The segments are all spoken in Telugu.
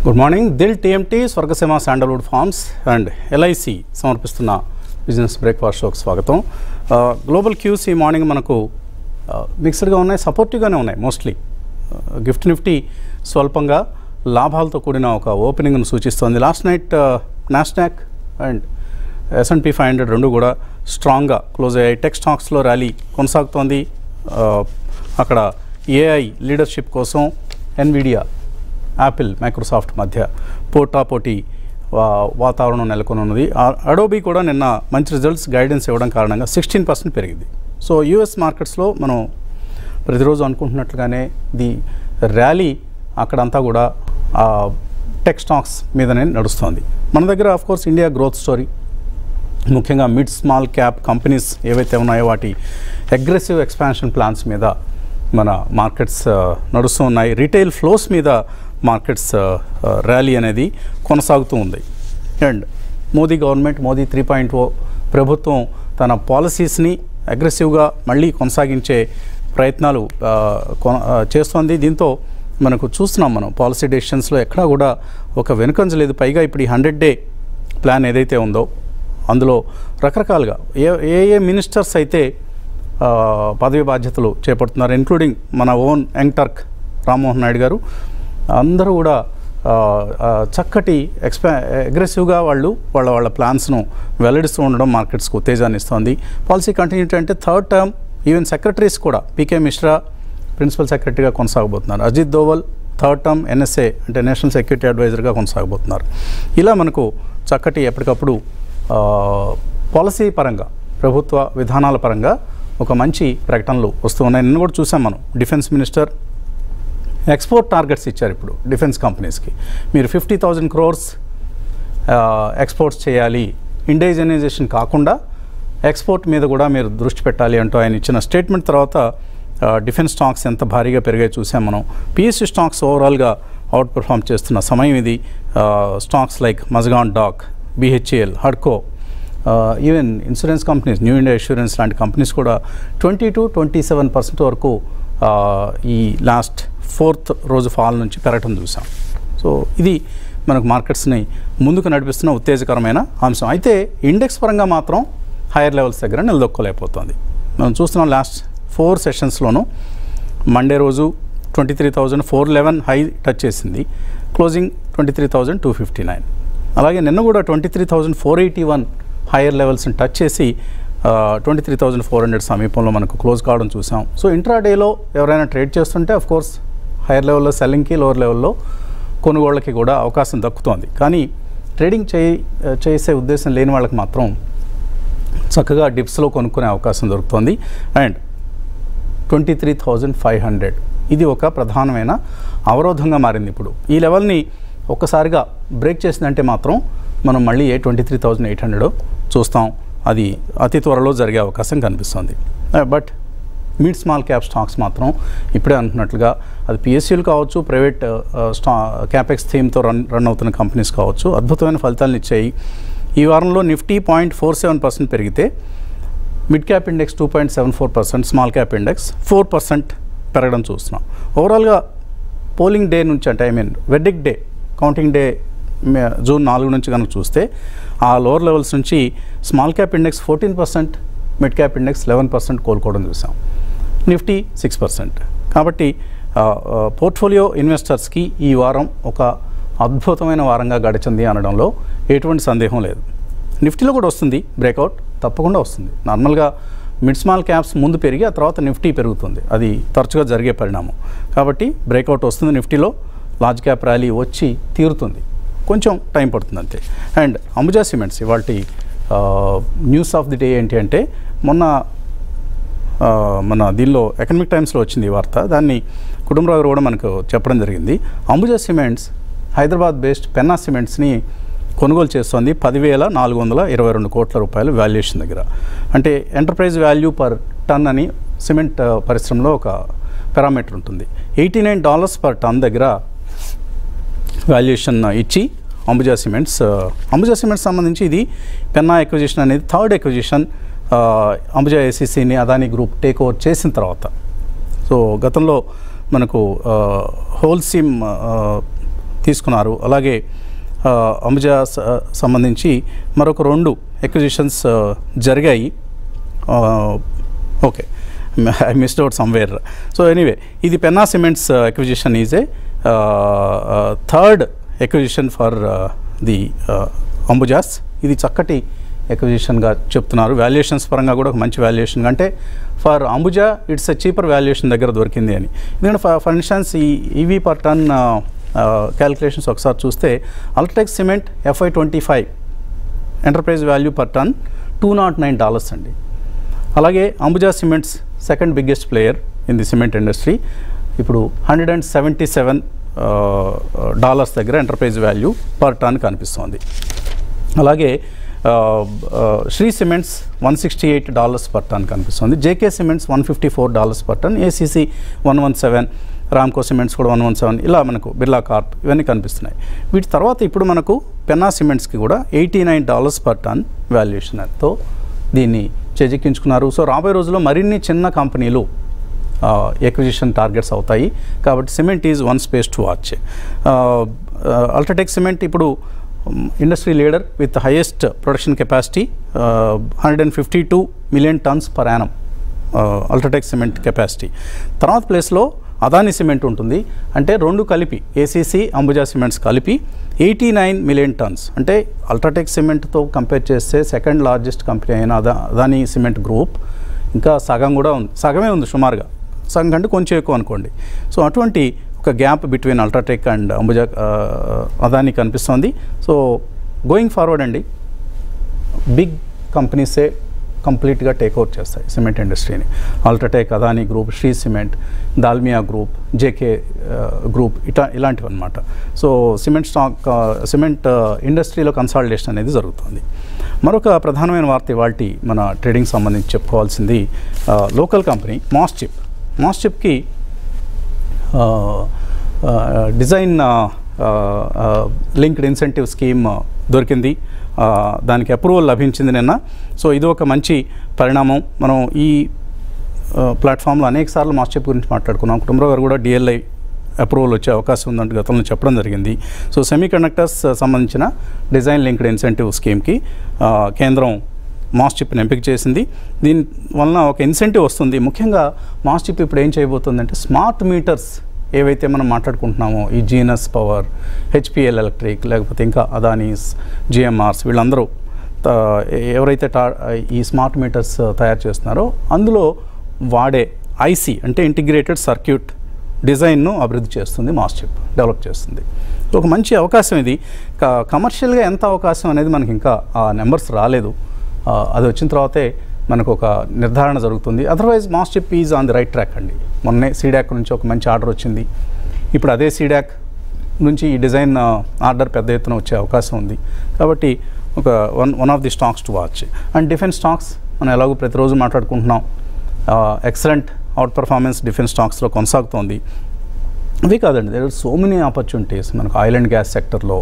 Good morning Dil TMT Swargaseema sandalwood farms and LIC సమర్పిస్తున్న బిజినెస్ బ్రేక్ఫాస్ట్ షోకి స్వాగతం ఆ, గ్లోబల్ క్యూస్ ఈ మార్నింగ్ మనకు ఆ, మిక్స్డ్గా ఉన్నాయి సపోర్టివ్గానే ఉన్నాయి మోస్ట్లీ ఆ, గిఫ్ట్ నిఫ్టీ స్వల్పంగా లాభాలతో కూడిన ఒక ఓపెనింగ్ను సూచిస్తోంది last night Nasdaq and S and P five hundred రెండు కూడా స్ట్రాంగ్గా క్లోజ్ అయ్యాయి టెక్ స్టాక్స్లో ర్యాలీ కొనసాగుతోంది ఆ, అక్కడ ఏఐ లీడర్షిప్ కోసం ఎన్విడియా యాపిల్ మైక్రోసాఫ్ట్ మధ్య పోటాపోటీ వా- వాతావరణం నెలకొని ఉన్నది ఆ- అడోబీ కూడా నిన్న మంచి రిజల్ట్స్ గైడెన్స్ ఇవ్వడం కారణంగా సిక్స్టీన్ పర్సెంట్ పెరిగింది సో యూఎస్ మార్కెట్స్లో మనం ప్రతిరోజు అనుకుంటున్నట్లుగానే ది ర్యాలీ అక్కడంతా కూడా ఆ, టెక్ స్టాక్స్ మీదనే నడుస్తోంది మన దగ్గర of course India growth story ముఖ్యంగా మిడ్ స్మాల్ క్యాప్ కంపెనీస్ ఏవైతే ఉన్నాయో వాటి అగ్రెసివ్ ఎక్స్పాన్షన్ ప్లాన్స్ మీద మన మార్కెట్స్ ఆ, నడుస్తూ ఉన్నాయి రీటైల్ ఫ్లోస్ మీద మార్కెట్స్ ఆ, ఆ, ర్యాలీ అనేది కొనసాగుతూ ఉంది and Modi government Modi three point O ప్రభుత్వం తన పాలసీస్ని అగ్రెసివ్గా మళ్ళీ కొనసాగించే ప్రయత్నాలు ఆ, కొన- ఆ, చేస్తోంది దీంతో మనకు చూస్తున్నాం మనం పాలసీ డెసిషన్స్లో ఎక్కడా కూడా ఒక వెనుకంజ లేదు పైగా ఇప్పుడు ఈ హండ్రెడ్ డే ప్లాన్ ఏదైతే ఉందో అందులో రకరకాలుగా ఏ ఏ ఏ మినిస్టర్స్ అయితే ఆ, పదవి బాధ్యతలు చేపడుతున్నారు ఇంక్లూడింగ్ మన own young Turk Rammohan Naidu గారు అందరూ కూడా ఆ, ఆ, చక్కటి ఎక్స్పా అగ్రెసివ్గా వాళ్ళు వాళ్ళ వాళ్ళ ప్లాన్స్ను వెల్లడిస్తూ ఉండడం మార్కెట్స్కి ఉత్తేజాన్ని ఇస్తోంది పాలసీ కంటిన్యూటీ అంటే థర్డ్ టర్మ్ ఈవెన్ సెక్రటరీస్ కూడా పీకే మిశ్రా ప్రిన్సిపల్ సెక్రటరీగా కొనసాగబోతున్నారు Ajit Doval third term NSA అంటే నేషనల్ సెక్యూరిటీ అడ్వైజర్గా కొనసాగబోతున్నారు ఇలా మనకు చక్కటి ఎప్పటికప్పుడు ఆ, పాలసీ పరంగా ప్రభుత్వ విధానాల పరంగా ఒక మంచి ప్రకటనలు వస్తూ ఉన్నాయి నిన్న కూడా చూసాం మనం డిఫెన్స్ మినిస్టర్ ఎక్స్పోర్ట్ టార్గెట్స్ ఇచ్చారు ఇప్పుడు డిఫెన్స్ కంపెనీస్కి మీరు ఫిఫ్టీ థౌజండ్ క్రోర్స్ ఎక్స్పోర్ట్స్ చేయాలి ఇండైజనైజేషన్ కాకుండా ఎక్స్పోర్ట్ మీద కూడా మీరు దృష్టి పెట్టాలి అంటూ ఆయన ఇచ్చిన స్టేట్మెంట్ తర్వాత ఆ, డిఫెన్స్ స్టాక్స్ ఎంత భారీగా పెరిగాయి చూసాం మనం పిఎస్సి స్టాక్స్ ఓవరాల్గా అవుట్ పెర్ఫామ్ చేస్తున్న సమయం ఇది ఆ, stocks like Mazagon Dock BHEL హడ్కో even insurance companies New India Insurance లాంటి కంపెనీస్ కూడా twenty to twenty seven percent వరకు ఆ, ఈ లాస్ట్ ఫోర్త్ రోజు ఫాల్ నుంచి పెరగటం చూసాం సో ఇది మనకు మార్కెట్స్ని ముందుకు నడిపిస్తున్న ఉత్తేజకరమైన అంశం అయితే ఇండెక్స్ పరంగా మాత్రం హైయర్ లెవెల్స్ దగ్గర నిలదొక్కలేకపోతుంది మనం చూస్తున్నాం లాస్ట్ ఫోర్ సెషన్స్లోనూ మండే రోజు twenty three thousand four eleven high touch చేసింది closing twenty three thousand two fifty nine అలాగే నిన్న కూడా twenty three thousand four eighty one higher లెవెల్స్ని టచ్ చేసి twenty three thousand four hundred సమీపంలో మనకు క్లోజ్ కావడం చూసాం సో ఇంట్రాడేలో ఎవరైనా ట్రేడ్ చేస్తుంటే అఫ్ కోర్స్ హైయర్ లెవెల్లో సెల్లింగ్కి లోవర్ లెవెల్లో కొనుగోళ్ళకి కూడా అవకాశం దక్కుతోంది కానీ ట్రేడింగ్ చేయి చేసే ఉద్దేశం లేని వాళ్ళకి మాత్రం చక్కగా డిప్స్లో కొనుక్కునే అవకాశం దొరుకుతోంది and twenty three thousand five hundred ఇది ఒక ప్రధానమైన అవరోధంగా మారింది ఇప్పుడు ఈ లెవెల్ని ఒక్కసారిగా బ్రేక్ చేసిందంటే మాత్రం మనం మళ్ళీ ఏ twenty three thousand eight hundred చూస్తాం అది అతి త్వరలో జరిగే అవకాశం కనిపిస్తుంది but mid small cap stocks మాత్రం ఇప్పుడే అంటున్నట్లుగా అది పిఎస్సీలు కావచ్చు ప్రైవేట్ స్టా క్యాపెక్స్ థీమ్తో రన్ రన్ అవుతున్న కంపెనీస్ కావచ్చు అద్భుతమైన ఫలితాలను ఇచ్చాయి ఈ వారంలో Nifty point four seven percent పెరిగితే mid cap index two point seven four percent small cap index four percent పెరగడం చూస్తున్నాం ఓవరాల్గా పోలింగ్ డే నుంచి అంటే I mean వెడ్డిక్ day counting day May- June నాలుగు నుంచి కనుక చూస్తే ఆ లోవర్ లెవెల్స్ నుంచి small cap index fourteen percent mid cap index eleven percent కోలుకోవడం చూసాం నిఫ్టీ సిక్స్ పర్సెంట్ కాబట్టి ఆ, ఆ, పోర్ట్ఫోలియో ఇన్వెస్టర్స్కి ఈ వారం ఒక అద్భుతమైన వారంగా గడిచింది అనడంలో ఎటువంటి సందేహం లేదు నిఫ్టీలో కూడా వస్తుంది బ్రేక్అవుట్ తప్పకుండా వస్తుంది నార్మల్గా మిడ్ స్మాల్ క్యాప్స్ ముందు పెరిగి ఆ తర్వాత నిఫ్టీ పెరుగుతుంది అది తరచుగా జరిగే పరిణామం కాబట్టి బ్రేక్అవుట్ వస్తుంది నిఫ్టీలో లార్జ్ క్యాప్ ర్యాలీ వచ్చి తీరుతుంది కొంచెం టైం పడుతుంది అంతే అండ్ అంబుజా సిమెంట్స్ ఇవాళ న్యూస్ ఆఫ్ ది డే ఏంటి అంటే మొన్న ఆ, మన దీనిలో ఎకనమిక్ టైమ్స్లో వచ్చింది ఈ వార్త దాన్ని కుటుంబరావు గారు కూడా మనకు చెప్పడం జరిగింది అంబుజా సిమెంట్స్ హైదరాబాద్ బేస్డ్ పెన్నా సిమెంట్స్ని కొనుగోలు చేస్తోంది పదివేల నాలుగు వందల ఇరవై రెండు కోట్ల రూపాయలు వాల్యుయేషన్ దగ్గర అంటే ఎంటర్ప్రైజ్ వాల్యూ పర్ టన్ అని సిమెంట్ ఆ, పరిశ్రమలో ఒక పారామీటర్ ఉంటుంది eighty nine dollars per ton దగ్గర వాల్యుయేషన్ ఇచ్చి అంబుజా సిమెంట్స్ ఆ, అంబుజా సిమెంట్స్ సంబంధించి ఇది పెన్నా ఎక్విజిషన్ అనేది థర్డ్ ఎక్విజిషన్ అంబుజా ఏసీసీని అదానీ గ్రూప్ టేక్ ఓవర్ చేసిన తర్వాత సో గతంలో మనకు హోల్సీమ్ తీసుకున్నారు అలాగే ఆ, అంబుజా స- సంబంధించి మరొక రెండు ఎక్విజిషన్స్ జరిగాయి okay I missed out somewhere so anyway ఇది Penna cements acquisition is a third acquisition for the Ambujas ఇది చక్కటి ఎక్విజిషన్గా చెప్తున్నారు వాల్యుయేషన్స్ పరంగా కూడా ఒక మంచి వాల్యుయేషన్ అంటే for Ambuja it's a cheaper valuation దగ్గర దొరికింది అని ఎందుకంటే ఫర్ ఇన్స్టాన్స్ ఈ ఈవీ పర్ టన్ క్యాలిక్యులేషన్స్ ఒకసారి చూస్తే UltraTech cement FY twenty five enterprise value per ton two naught nine dollars అండి అలాగే Ambuja cements second biggest player in the cement industry ఇప్పుడు hundred and seventy seven dollars దగ్గర ఎంటర్ప్రైజ్ వాల్యూ పర్ టన్ కనిపిస్తోంది అలాగే ఆ, ఆ, Shree cements one sixty eight dollars per టన్ కనిపిస్తుంది JK cements one fifty four dollars per ton ACC one one seven Ramco cements కూడా వన్ వన్ సెవెన్ ఇలా మనకు బిర్లా కార్ప్ ఇవన్నీ కనిపిస్తున్నాయి వీటి తర్వాత ఇప్పుడు మనకు పెన్నా సిమెంట్స్కి కూడా eighty nine dollars per ton వాల్యుయేషన్తో దీన్ని చేజిక్కించుకున్నారు సో రాబోయే రోజుల్లో మరిన్ని చిన్న కంపెనీలు ఎక్విజిషన్ టార్గెట్స్ అవుతాయి కాబట్టి cement is one space to watch UltraTech cement ఇప్పుడు industry leader with highest production capacity hundred and fifty two million tons per annum UltraTech cement capacity తర్వాత ప్లేస్లో అదాని సిమెంట్ ఉంటుంది అంటే రెండు కలిపి ఏసీసీ అంబుజా సిమెంట్స్ కలిపి ఎయిటీ నైన్ మిలియన్ టన్స్ అంటే అల్ట్రాటెక్ సిమెంట్తో కంపేర్ చేస్తే సెకండ్ లార్జెస్ట్ కంపెనీ అయిన అదా అదాని సిమెంట్ గ్రూప్ ఇంకా సగం కూడా ఉంది సగమే ఉంది సుమారుగా సగం కంటే కొంచెం ఎక్కువ అనుకోండి సో అటువంటి ఒక gap between UltraTech and Ambuja ఆ, అదాని కనిపిస్తోంది సో గోయింగ్ ఫార్వర్డ్ అండి బిగ్ కంపెనీసే కంప్లీట్గా టేక్ఓవర్ చేస్తాయి సిమెంట్ ఇండస్ట్రీని UltraTech Adani group Shree cement Dalmia group JK group ఇటా ఇలాంటివి అనమాట సో సిమెంట్ స్టాక్ ఆ, సిమెంట్ ఆ, ఇండస్ట్రీలో కన్సాలిడేషన్ అనేది జరుగుతుంది మరొక ప్రధానమైన వార్త ఇవాళ మన ట్రేడింగ్ సంబంధించి చెప్పుకోవాల్సింది ఆ, లోకల్ కంపెనీ మాస్ చిప్ మాస్ చిప్కి ఆ, ఆ, డిజైన్ ఆ, ఆ, లింక్డ్ ఇన్సెంటివ్ స్కీమ్ దొరికింది ఆ, దానికి అప్రూవల్ లభించింది నిన్న సో ఇది ఒక మంచి పరిణామం మనం ఈ ఆ, ప్లాట్ఫామ్లో అనేక సార్లు మాస్టర్ గురించి మాట్లాడుకున్నాం కుటుంబరావు గారు కూడా డిఎల్ఐ అప్రూవల్ వచ్చే అవకాశం ఉందంటే గతంలో చెప్పడం జరిగింది సో సెమీ కండక్టర్స్ సంబంధించిన డిజైన్ లింక్డ్ ఇన్సెంటివ్ స్కీమ్కి ఆ, కేంద్రం మాస్ చిప్ని ఎంపిక చేసింది దీని వలన ఒక ఇన్సెంటివ్ వస్తుంది ముఖ్యంగా మాస్ చిప్ ఇప్పుడు ఏం చేయబోతుందంటే స్మార్ట్ మీటర్స్ ఏవైతే మనం మాట్లాడుకుంటున్నామో ఈ జీనస్ పవర్ హెచ్పిఎల్ ఎలక్ట్రిక్ లేకపోతే ఇంకా అదానీస్ జిఎంఆర్స్ వీళ్ళందరూ త- ఎవరైతే టా ఈ స్మార్ట్ మీటర్స్ తయారు చేస్తున్నారో అందులో వాడే ఐసి అంటే ఇంటిగ్రేటెడ్ సర్క్యూట్ డిజైన్ను అభివృద్ధి చేస్తుంది మాస్ చిప్ డెవలప్ చేస్తుంది సో ఒక మంచి అవకాశం ఇది క- కమర్షియల్గా ఎంత అవకాశం అనేది మనకి ఇంకా ఆ నెంబర్స్ రాలేదు ఆ, అది వచ్చిన తర్వాతే మనకు ఒక నిర్ధారణ జరుగుతుంది otherwise MosChip is on the right track అండి మొన్నే సీడాక్ నుంచి ఒక మంచి ఆర్డర్ వచ్చింది ఇప్పుడు అదే సీడాక్ నుంచి ఈ డిజైన్ ఆ, ఆర్డర్ పెద్ద ఎత్తున వచ్చే అవకాశం ఉంది కాబట్టి ఒక one one of the stocks to watch and defence stocks మనం ఎలాగో ప్రతిరోజు మాట్లాడుకుంటున్నాం ఎక్సలెంట్ అవుట్ పర్ఫార్మెన్స్ డిఫెన్స్ స్టాక్స్లో కొనసాగుతోంది అవి కాదండి there are so many opportunities మనకు ఆయిల్ అండ్ గ్యాస్ సెక్టర్లో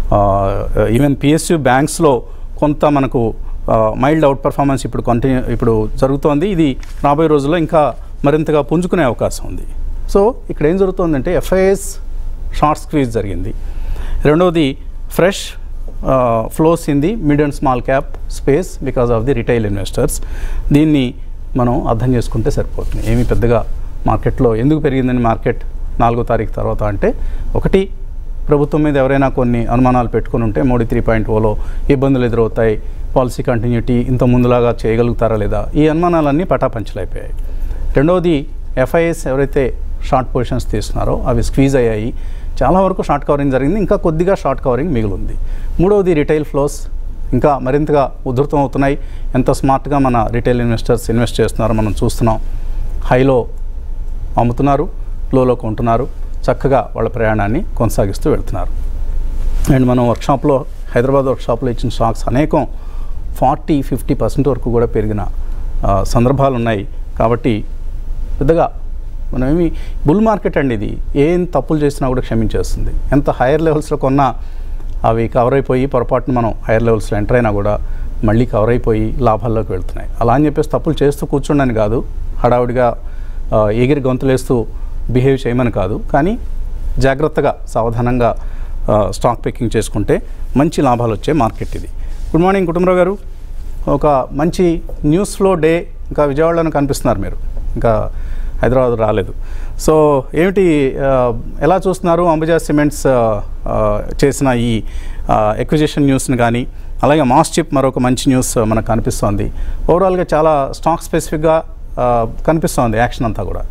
ఈవెన్ పిఎస్యు బ్యాంక్స్లో కొంత మనకు మైల్డ్ అవుట్ పర్ఫార్మెన్స్ ఇప్పుడు కంటిన్యూ ఇప్పుడు జరుగుతోంది ఇది రాబోయే రోజుల్లో ఇంకా మరింతగా పుంజుకునే అవకాశం ఉంది సో ఇక్కడ ఏం జరుగుతోందంటే ఎఫ్ఐఎస్ షార్ట్ స్క్వీజ్ జరిగింది రెండవది fresh flows in the mid and small cap space because of the retail investors దీన్ని మనం అర్థం చేసుకుంటే సరిపోతుంది ఏమీ పెద్దగా మార్కెట్లో ఎందుకు పెరిగిందని మార్కెట్ నాలుగో తారీఖు తర్వాత అంటే ఒకటి ప్రభుత్వం మీద ఎవరైనా కొన్ని అనుమానాలు పెట్టుకుని ఉంటే మోడీ త్రీ పాయింట్ ఓలో ఇబ్బందులు ఎదురవుతాయి పాలసీ కంటిన్యూటీ ఇంత ముందులాగా చేయగలుగుతారా లేదా ఈ అనుమానాలన్నీ పటాపంచలైపోయాయి రెండవది ఎఫ్ఐఎస్ ఎవరైతే షార్ట్ పొజిషన్స్ తీస్తున్నారో అవి స్క్వీజ్ అయ్యాయి చాలా వరకు షార్ట్ కవరింగ్ జరిగింది ఇంకా కొద్దిగా షార్ట్ కవరింగ్ మిగిలింది మూడవది రిటైల్ ఫ్లోస్ ఇంకా మరింతగా ఉధృతం అవుతున్నాయి ఎంత స్మార్ట్గా మన రిటైల్ ఇన్వెస్టర్స్ ఇన్వెస్ట్ చేస్తున్నారో మనం చూస్తున్నాం హైలో అమ్ముతున్నారు లోలో కొంటున్నారు చక్కగా వాళ్ళ ప్రయాణాన్ని కొనసాగిస్తూ వెళ్తున్నారు అండ్ మనం వర్క్షాప్లో హైదరాబాద్ వర్క్షాప్లో ఇచ్చిన స్టాక్స్ అనేకం ఫార్టీ ఫిఫ్టీ పర్సెంట్ వరకు కూడా పెరిగిన ఆ, సందర్భాలు ఉన్నాయి కాబట్టి పెద్దగా మనం ఏమి బుల్ మార్కెట్ అండి ఇది ఏం తప్పులు చేసినా కూడా క్షమించేస్తుంది ఎంత హైయర్ లెవెల్స్లో కొన్నా అవి కవర్ అయిపోయి పొరపాటున మనం హైయర్ లెవెల్స్లో ఎంటర్ అయినా కూడా మళ్ళీ కవర్ అయిపోయి లాభాల్లోకి వెళ్తున్నాయి అలా అని చెప్పేసి తప్పులు చేస్తూ కూర్చుండని కాదు హడావుడిగా ఆ, ఎగిరి గొంతులేస్తూ బిహేవ్ చేయమని కాదు కానీ జాగ్రత్తగా సావధానంగా స్టాక్ పికింగ్ చేసుకుంటే మంచి లాభాలు వచ్చే మార్కెట్ ఇది గుడ్ మార్నింగ్ కుటుంబరావు గారు ఒక మంచి న్యూస్ ఫ్లో డే ఇంకా విజయవాడలో కనిపిస్తున్నారు మీరు ఇంకా హైదరాబాద్ రాలేదు సో ఏమిటి ఆ, ఎలా చూస్తున్నారు అంబుజా సిమెంట్స్ ఆ, ఆ, చేసిన ఈ ఎక్విజిషన్ న్యూస్ని కానీ అలాగే మాస్ చిప్ మరొక మంచి న్యూస్ మనకు కనిపిస్తోంది ఓవరాల్గా చాలా స్టాక్ స్పెసిఫిక్గా ఆ, కనిపిస్తోంది యాక్షన్ అంతా కూడా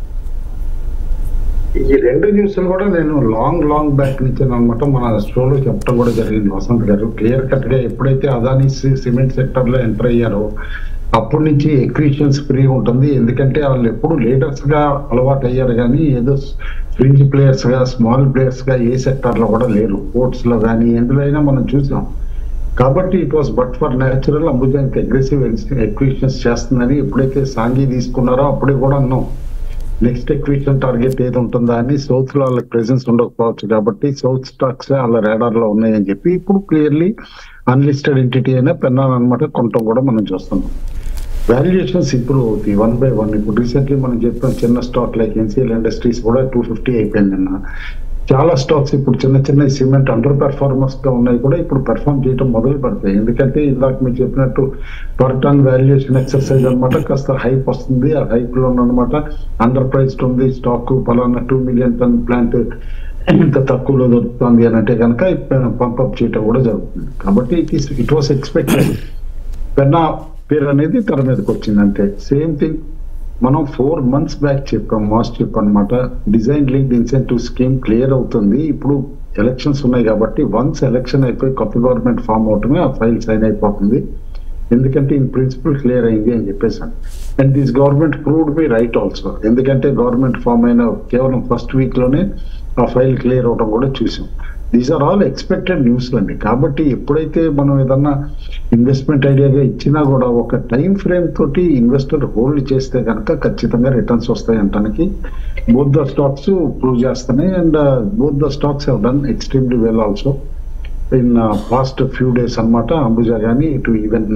ఈ రెండు న్యూస్లు కూడా నేను లాంగ్ లాంగ్ బ్యాక్ నుంచి అనమాట మన షోలో చెప్పడం కూడా జరిగింది వసంత్ గారు క్లియర్ కట్ గా ఎప్పుడైతే అదానీ సి- సిమెంట్ సెక్టర్ లో ఎంటర్ అయ్యారో అప్పటి నుంచి ఎక్విషన్స్ ఫ్రీ ఉంటుంది ఎందుకంటే వాళ్ళు ఎప్పుడు లీడర్స్ గా అలవాటు అయ్యారు కానీ ఏదో ఫ్రింజ్ ప్లేయర్స్ గా స్మాల్ ప్లేయర్స్ గా ఏ సెక్టర్ లో కూడా లేరు స్పోర్ట్స్ లో కానీ ఎందులో అయినా మనం చూసాం కాబట్టి it was but for natural Ambuja ఇంత అగ్రెసివ్ ఎక్విషన్స్ చేస్తుందని ఎప్పుడైతే సాంఘీ తీసుకున్నారో అప్పుడే కూడా అన్నాం నెక్స్ట్ ఎక్విషన్ టార్గెట్ ఏది ఉంటుందా అని సౌత్ లో వాళ్ళకి ప్రెసెన్స్ ఉండకపోవచ్చు కాబట్టి సౌత్ స్టాక్స్ వాళ్ళ రాడార్ లో ఉన్నాయని చెప్పి ఇప్పుడు క్లియర్లీ అన్లిస్టెడ్ ఎంటిటీ అయినా పెన్నాన్ అనమాట కొనటం కూడా మనం చూస్తున్నాం వాల్యుయేషన్స్ ఇంప్రూవ్ అవుతాయి వన్ బై వన్ ఇప్పుడు రీసెంట్లీ మనం చెప్పిన చిన్న స్టాక్ లైక్ ఎన్సీఎల్ ఇండస్ట్రీస్ కూడా టూ ఫిఫ్టీ అయిపోయింది నిన్న చాలా స్టాక్స్ ఇప్పుడు చిన్న చిన్న సిమెంట్ అండర్ పెర్ఫార్మన్స్ గా ఉన్నాయి కూడా ఇప్పుడు పెర్ఫార్మ్ చేయడం మొదలు పెడతాయి ఎందుకంటే ఇందాక మీరు చెప్పినట్టు పర్ టన్ వాల్యుయేషన్ ఎక్సర్సైజ్ అన్నమాట కాస్త హైప్ వస్తుంది ఆ హైప్ లో అనమాట అండర్ ప్రైస్డ్ ఉంది స్టాక్ పలానా టూ మిలియన్ టన్ ప్లాంట్ ఇంత తక్కువలో దొరుకుతుంది అని అంటే కనుక పంపప్ చేయటం కూడా జరుగుతుంది కాబట్టి it is it was expected Penna పేరు అనేది తెర మీదకి వచ్చింది అంతే సేమ్ థింగ్ మనం ఫోర్ మంత్స్ బ్యాక్ చెప్పాం మాస్ చిప్ అన్నమాట design linked incentive scheme clear అవుతుంది ఇప్పుడు ఎలక్షన్స్ ఉన్నాయి కాబట్టి వన్స్ ఎలక్షన్ అయిపోయి కొత్త గవర్నమెంట్ ఫామ్ అవటమే ఆ ఫైల్ సైన్ అయిపోతుంది ఎందుకంటే ఇన్ ప్రిన్సిపల్ క్లియర్ అయింది అని చెప్పేసాను and this government proved me right also ఎందుకంటే గవర్నమెంట్ ఫామ్ అయిన కేవలం ఫస్ట్ వీక్ లోనే ఆ ఫైల్ క్లియర్ అవడం కూడా చూసాం these are all expected news అండి కాబట్టి ఎప్పుడైతే మనం ఏదన్నా ఇన్వెస్ట్మెంట్ ఐడియాగా ఇచ్చినా కూడా ఒక టైం ఫ్రేమ్ తోటి ఇన్వెస్టర్ హోల్డ్ చేస్తే కనుక ఖచ్చితంగా రిటర్న్స్ వస్తాయి అంటానికి బోత్ ద స్టాక్స్ ప్రూవ్ చేస్తున్నాయి and both the stocks have done extremely well also in past few days అన్నమాట అంబుజా కానీ ఇటు ఈవెన్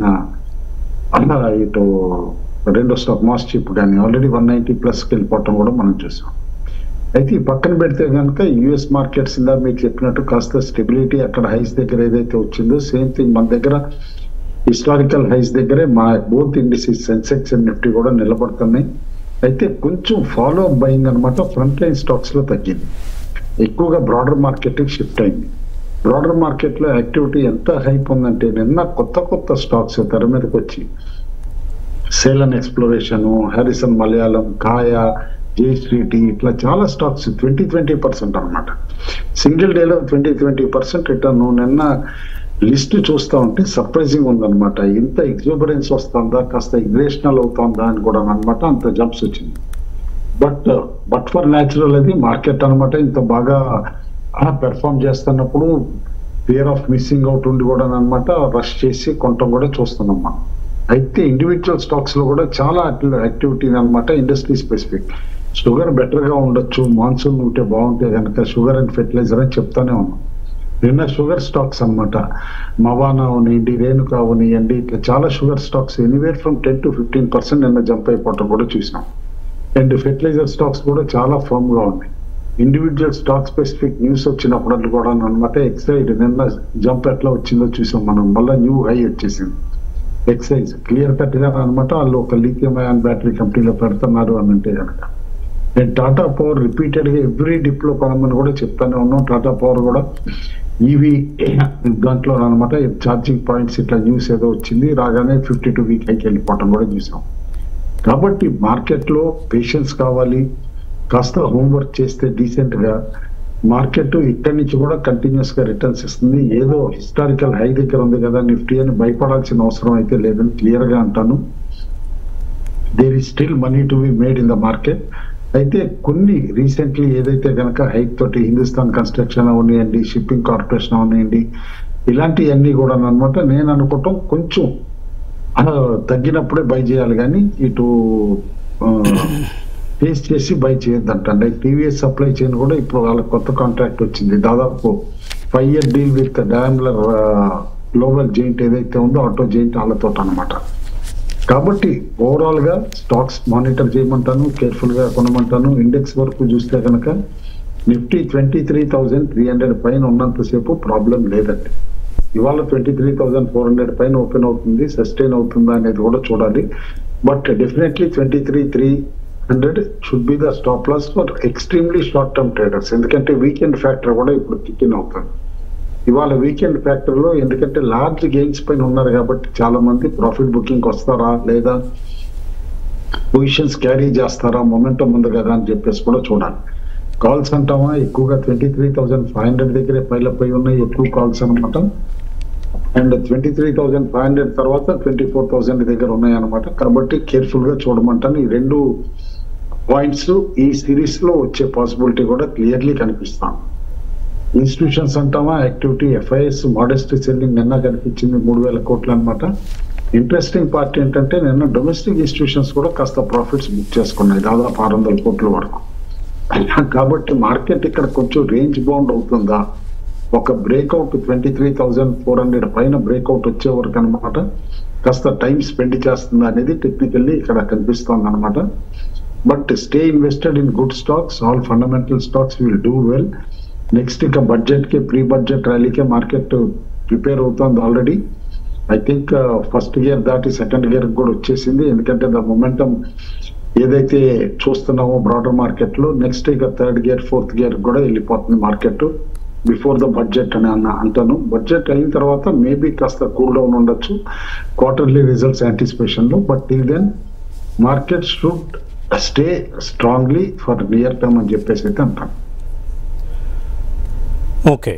ఇటు రెండో స్టాక్ మాస్ చిప్ కానీ ఆల్రెడీ వన్ నైన్టీ ప్లస్కి వెళ్ళిపోవటం కూడా మనం చూసాం అయితే ఈ పక్కన పెడితే కనుక యుఎస్ మార్కెట్స్ ఇందా మీకు చెప్పినట్టు కాస్త స్టెబిలిటీ అక్కడ హైస్ దగ్గర ఏదైతే వచ్చిందో సేమ్ థింగ్ మన దగ్గర హిస్టారికల్ హైస్ దగ్గరే మా both indices Sensex and Nifty కూడా నిలబడుతున్నాయి అయితే కొంచెం ఫాలో అప్ బయింగ్ అనమాట ఫ్రంట్ లైన్ స్టాక్స్ లో తగ్గింది ఎక్కువగా బ్రాడర్ మార్కెట్ షిఫ్ట్ అయింది బ్రాడర్ మార్కెట్ లో యాక్టివిటీ ఎంత హైప్ ఉందంటే నిన్న కొత్త కొత్త స్టాక్స్ తెర మీదకి వచ్చి Selan exploration Harrison Malayalam Kaya జేస్ట్రీటీ ఇట్లా చాలా స్టాక్స్ ట్వంటీ ట్వంటీ పర్సెంట్ అనమాట సింగిల్ డేలో ట్వంటీ ట్వంటీ పర్సెంట్ రిటర్న్ నిన్న లిస్ట్ చూస్తా ఉంటే సర్ప్రైజింగ్ ఉందన్నమాట ఇంత ఎగ్జోబరెన్స్ వస్తుందా కాస్త ఇగ్రేషనల్ అవుతుందా అని కూడా అనమాట అంత జంప్స్ వచ్చింది బట్ బట్ ఫర్ న్యాచురల్ అది మార్కెట్ అన్నమాట ఇంత బాగా పెర్ఫామ్ చేస్తున్నప్పుడు ఫియర్ ఆఫ్ మిస్సింగ్ అవుట్ ఉండి కూడా అనమాట రష్ చేసి కొనటం కూడా చూస్తున్నాం మనం అయితే ఇండివిజువల్ స్టాక్స్ లో కూడా చాలా యాక్టివిటీ అనమాట ఇండస్ట్రీ స్పెసిఫిక్ షుగర్ బెటర్ గా ఉండొచ్చు మాన్సూన్ ఉంటే బాగుంటే కనుక షుగర్ అండ్ ఫెర్టిలైజర్ అని చెప్తానే ఉన్నాం నిన్న షుగర్ స్టాక్స్ అన్నమాట మవానా అవనివ్వండి రేణుకా అవనివ్వండి ఇట్లా చాలా sugar stocks anywhere from ten to fifteen percent నిన్న జంప్ అయిపోవటం కూడా చూసాం అండ్ ఫెర్టిలైజర్ స్టాక్స్ కూడా చాలా ఫర్మ్ గా ఉన్నాయి ఇండివిజువల్ స్టాక్ స్పెసిఫిక్ న్యూస్ వచ్చినప్పుడు కూడా అనమాట ఎక్సైడ్ నిన్న జంప్ ఎట్లా వచ్చిందో చూసాం మనం మళ్ళీ న్యూ హై వచ్చేసింది ఎక్సైజ్ క్లియర్ కట్ గా అనమాట వాళ్ళు ఒక లిథియం అయాన్ బ్యాటరీ కంపెనీలో పెడుతున్నారు అని అంటే కనుక నేను టాటా పవర్ రిపీటెడ్ గా ఎవ్రీ డిప్ లో కొనమని కూడా చెప్తానే ఉన్నాం టాటా పవర్ కూడా ఈవీ దాంట్లో అనమాట ఛార్జింగ్ పాయింట్స్ ఇట్లా న్యూస్ ఏదో వచ్చింది రాగానే ఫిఫ్టీ టూ వీక్ హైకి వెళ్ళిపోవటం కూడా చూసాం కాబట్టి మార్కెట్ లో పేషెన్స్ కావాలి కాస్త హోంవర్క్ చేస్తే డీసెంట్ గా మార్కెట్ ఇక్కడి నుంచి కూడా కంటిన్యూస్ గా రిటర్న్స్ ఇస్తుంది ఏదో హిస్టారికల్ హై దగ్గర ఉంది కదా నిఫ్టీ అని భయపడాల్సిన అవసరం అయితే లేదని క్లియర్ గా అంటాను there is still money to be made in the market అయితే కొన్ని రీసెంట్లీ ఏదైతే కనుక హైక్ తోటి హిందుస్థాన్ కన్స్ట్రక్షన్ అవనివ్వండి షిప్పింగ్ కార్పొరేషన్ అవనివ్వండి ఇలాంటివన్నీ కూడా అనమాట నేను అనుకోవటం కొంచెం ఆ, తగ్గినప్పుడే బై చేయాలి కానీ ఇటు టేస్ట్ చేసి బై చేయొద్దంట లైక్ టీవీఎస్ సప్లై చైన్ కూడా ఇప్పుడు వాళ్ళకి కొత్త కాంట్రాక్ట్ వచ్చింది దాదాపు five year deal with Daimler global giant ఏదైతే ఉందో ఆటో జెయింట్ వాళ్ళతో అనమాట కాబట్టి ఓవరాల్ గా స్టాక్స్ మానిటర్ చేయమంటాను కేర్ఫుల్ గా కొనమంటాను ఇండెక్స్ వరకు చూస్తే కనుక Nifty twenty three thousand three hundred పైన ఉన్నంతసేపు ప్రాబ్లం లేదండి ఇవాళ twenty three thousand four hundred పైన ఓపెన్ అవుతుంది సస్టైన్ అవుతుందా అనేది కూడా చూడాలి but definitely twenty three three hundred should be the stop loss for extremely short term traders ఎందుకంటే వీకెండ్ ఫ్యాక్టర్ కూడా ఇప్పుడు కిక్కిన్ అవుతుంది ఇవాళ వీకెండ్ ఫ్యాక్టర్ లో ఎందుకంటే లార్జ్ గెయిన్స్ పైన ఉన్నారు కాబట్టి చాలా మంది ప్రాఫిట్ బుకింగ్ వస్తారా లేదా పొజిషన్స్ క్యారీ చేస్తారా మొమెంటం ఉంది కదా అని చెప్పేసి కూడా చూడాలి కాల్స్ అంటామా ఎక్కువగా twenty three thousand five hundred దగ్గరే పైలపోయి ఉన్నాయి ఎక్కువ కాల్స్ అనమాట and twenty three thousand five hundred తర్వాత ట్వంటీ ఫోర్ థౌజండ్ దగ్గర ఉన్నాయి అనమాట కాబట్టి కేర్ఫుల్ గా చూడమంటాను ఈ రెండు పాయింట్స్ ఈ సిరీస్ లో వచ్చే పాసిబిలిటీ కూడా క్లియర్లీ కనిపిస్తాను ఇన్స్టిట్యూషన్స్ అంటామా యాక్టివిటీ ఎఫ్ఐఎస్ మోడెస్ట్ సెల్లింగ్ నిన్న కనిపించింది మూడు వేల కోట్లు అనమాట ఇంట్రెస్టింగ్ పార్ట్ ఏంటంటే నిన్న డొమెస్టిక్ ఇన్స్టిట్యూషన్స్ కూడా కాస్త ప్రాఫిట్స్ బుక్ చేసుకున్నాయి దాదాపు ఆరు వందల కోట్ల వరకు కాబట్టి మార్కెట్ ఇక్కడ కొంచెం రేంజ్ బౌండ్ అవుతుందా ఒక breakout twenty three thousand four hundred పైన బ్రేక్అవుట్ వచ్చే వరకు అనమాట కాస్త టైం స్పెండ్ చేస్తుందా అనేది టెక్నికల్లీ ఇక్కడ కనిపిస్తోంది అనమాట but stay invested in good stocks all fundamental stocks will do well next ఇంకా బడ్జెట్ కి ప్రీ బడ్జెట్ ర్యాలీకే మార్కెట్ ప్రిపేర్ అవుతోంది already I think first gear దాటి సెకండ్ గేర్ కూడా వచ్చేసింది ఎందుకంటే ద మొమెంటం ఏదైతే చూస్తున్నామో బ్రాడర్ మార్కెట్ లో నెక్స్ట్ ఇక థర్డ్ గేర్ ఫోర్త్ గేర్ కూడా వెళ్ళిపోతుంది మార్కెట్ బిఫోర్ ద బడ్జెట్ అని అన్న అంటాను బడ్జెట్ అయిన తర్వాత మేబీ కాస్త కూల్ డౌన్ ఉండొచ్చు క్వార్టర్లీ రిజల్ట్స్ యాంటిసిపేషన్ లో but till then market should stay strongly for near term అని చెప్పేసి అయితే అంటాను ఓకే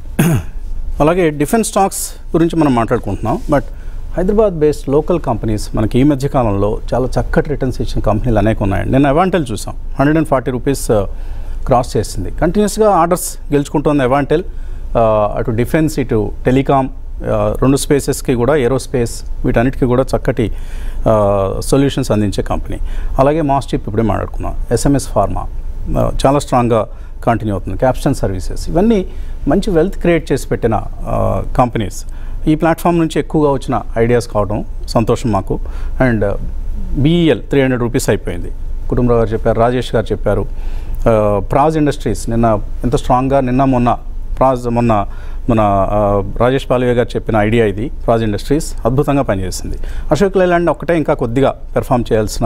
అలాగే డిఫెన్స్ స్టాక్స్ గురించి మనం మాట్లాడుకుంటున్నాం but Hyderabad based local companies మనకి ఈ మధ్య కాలంలో చాలా చక్కటి రిటర్న్స్ ఇచ్చిన కంపెనీలు అనేక ఉన్నాయండి నేను అవాంటెల్ చూసాం hundred and forty rupees cross చేసింది కంటిన్యూస్గా ఆర్డర్స్ గెలుచుకుంటోంది అవాంటెల్ అటు డిఫెన్స్ ఇటు టెలికాం రెండు స్పేసెస్కి కూడా ఏరోస్పేస్ వీటన్నిటికీ కూడా చక్కటి సొల్యూషన్స్ అందించే కంపెనీ అలాగే మాస్టిప్ ఇప్పుడే మాట్లాడుకున్నాం ఎస్ఎంఎస్ ఫార్మా చాలా స్ట్రాంగ్గా కంటిన్యూ అవుతుంది క్యాప్షన్ సర్వీసెస్ ఇవన్నీ మంచి వెల్త్ క్రియేట్ చేసి పెట్టిన కంపెనీస్ ఈ ప్లాట్ఫామ్ నుంచి ఎక్కువగా వచ్చిన ఐడియాస్ కావడం సంతోషం మాకు and BEL three hundred rupees అయిపోయింది కుటుంబరావు గారు చెప్పారు రాజేష్ గారు చెప్పారు ప్రాజ్ ఇండస్ట్రీస్ నిన్న ఎంత స్ట్రాంగ్గా నిన్న మొన్న ప్రాజ్ మొన్న మన రాజేష్ పాలవే గారు చెప్పిన ఐడియా ఇది ప్రాజ్ ఇండస్ట్రీస్ అద్భుతంగా పనిచేసింది అశోక్ లేలాండ్ ఒక్కటే ఇంకా కొద్దిగా పెర్ఫామ్ చేయాల్సిన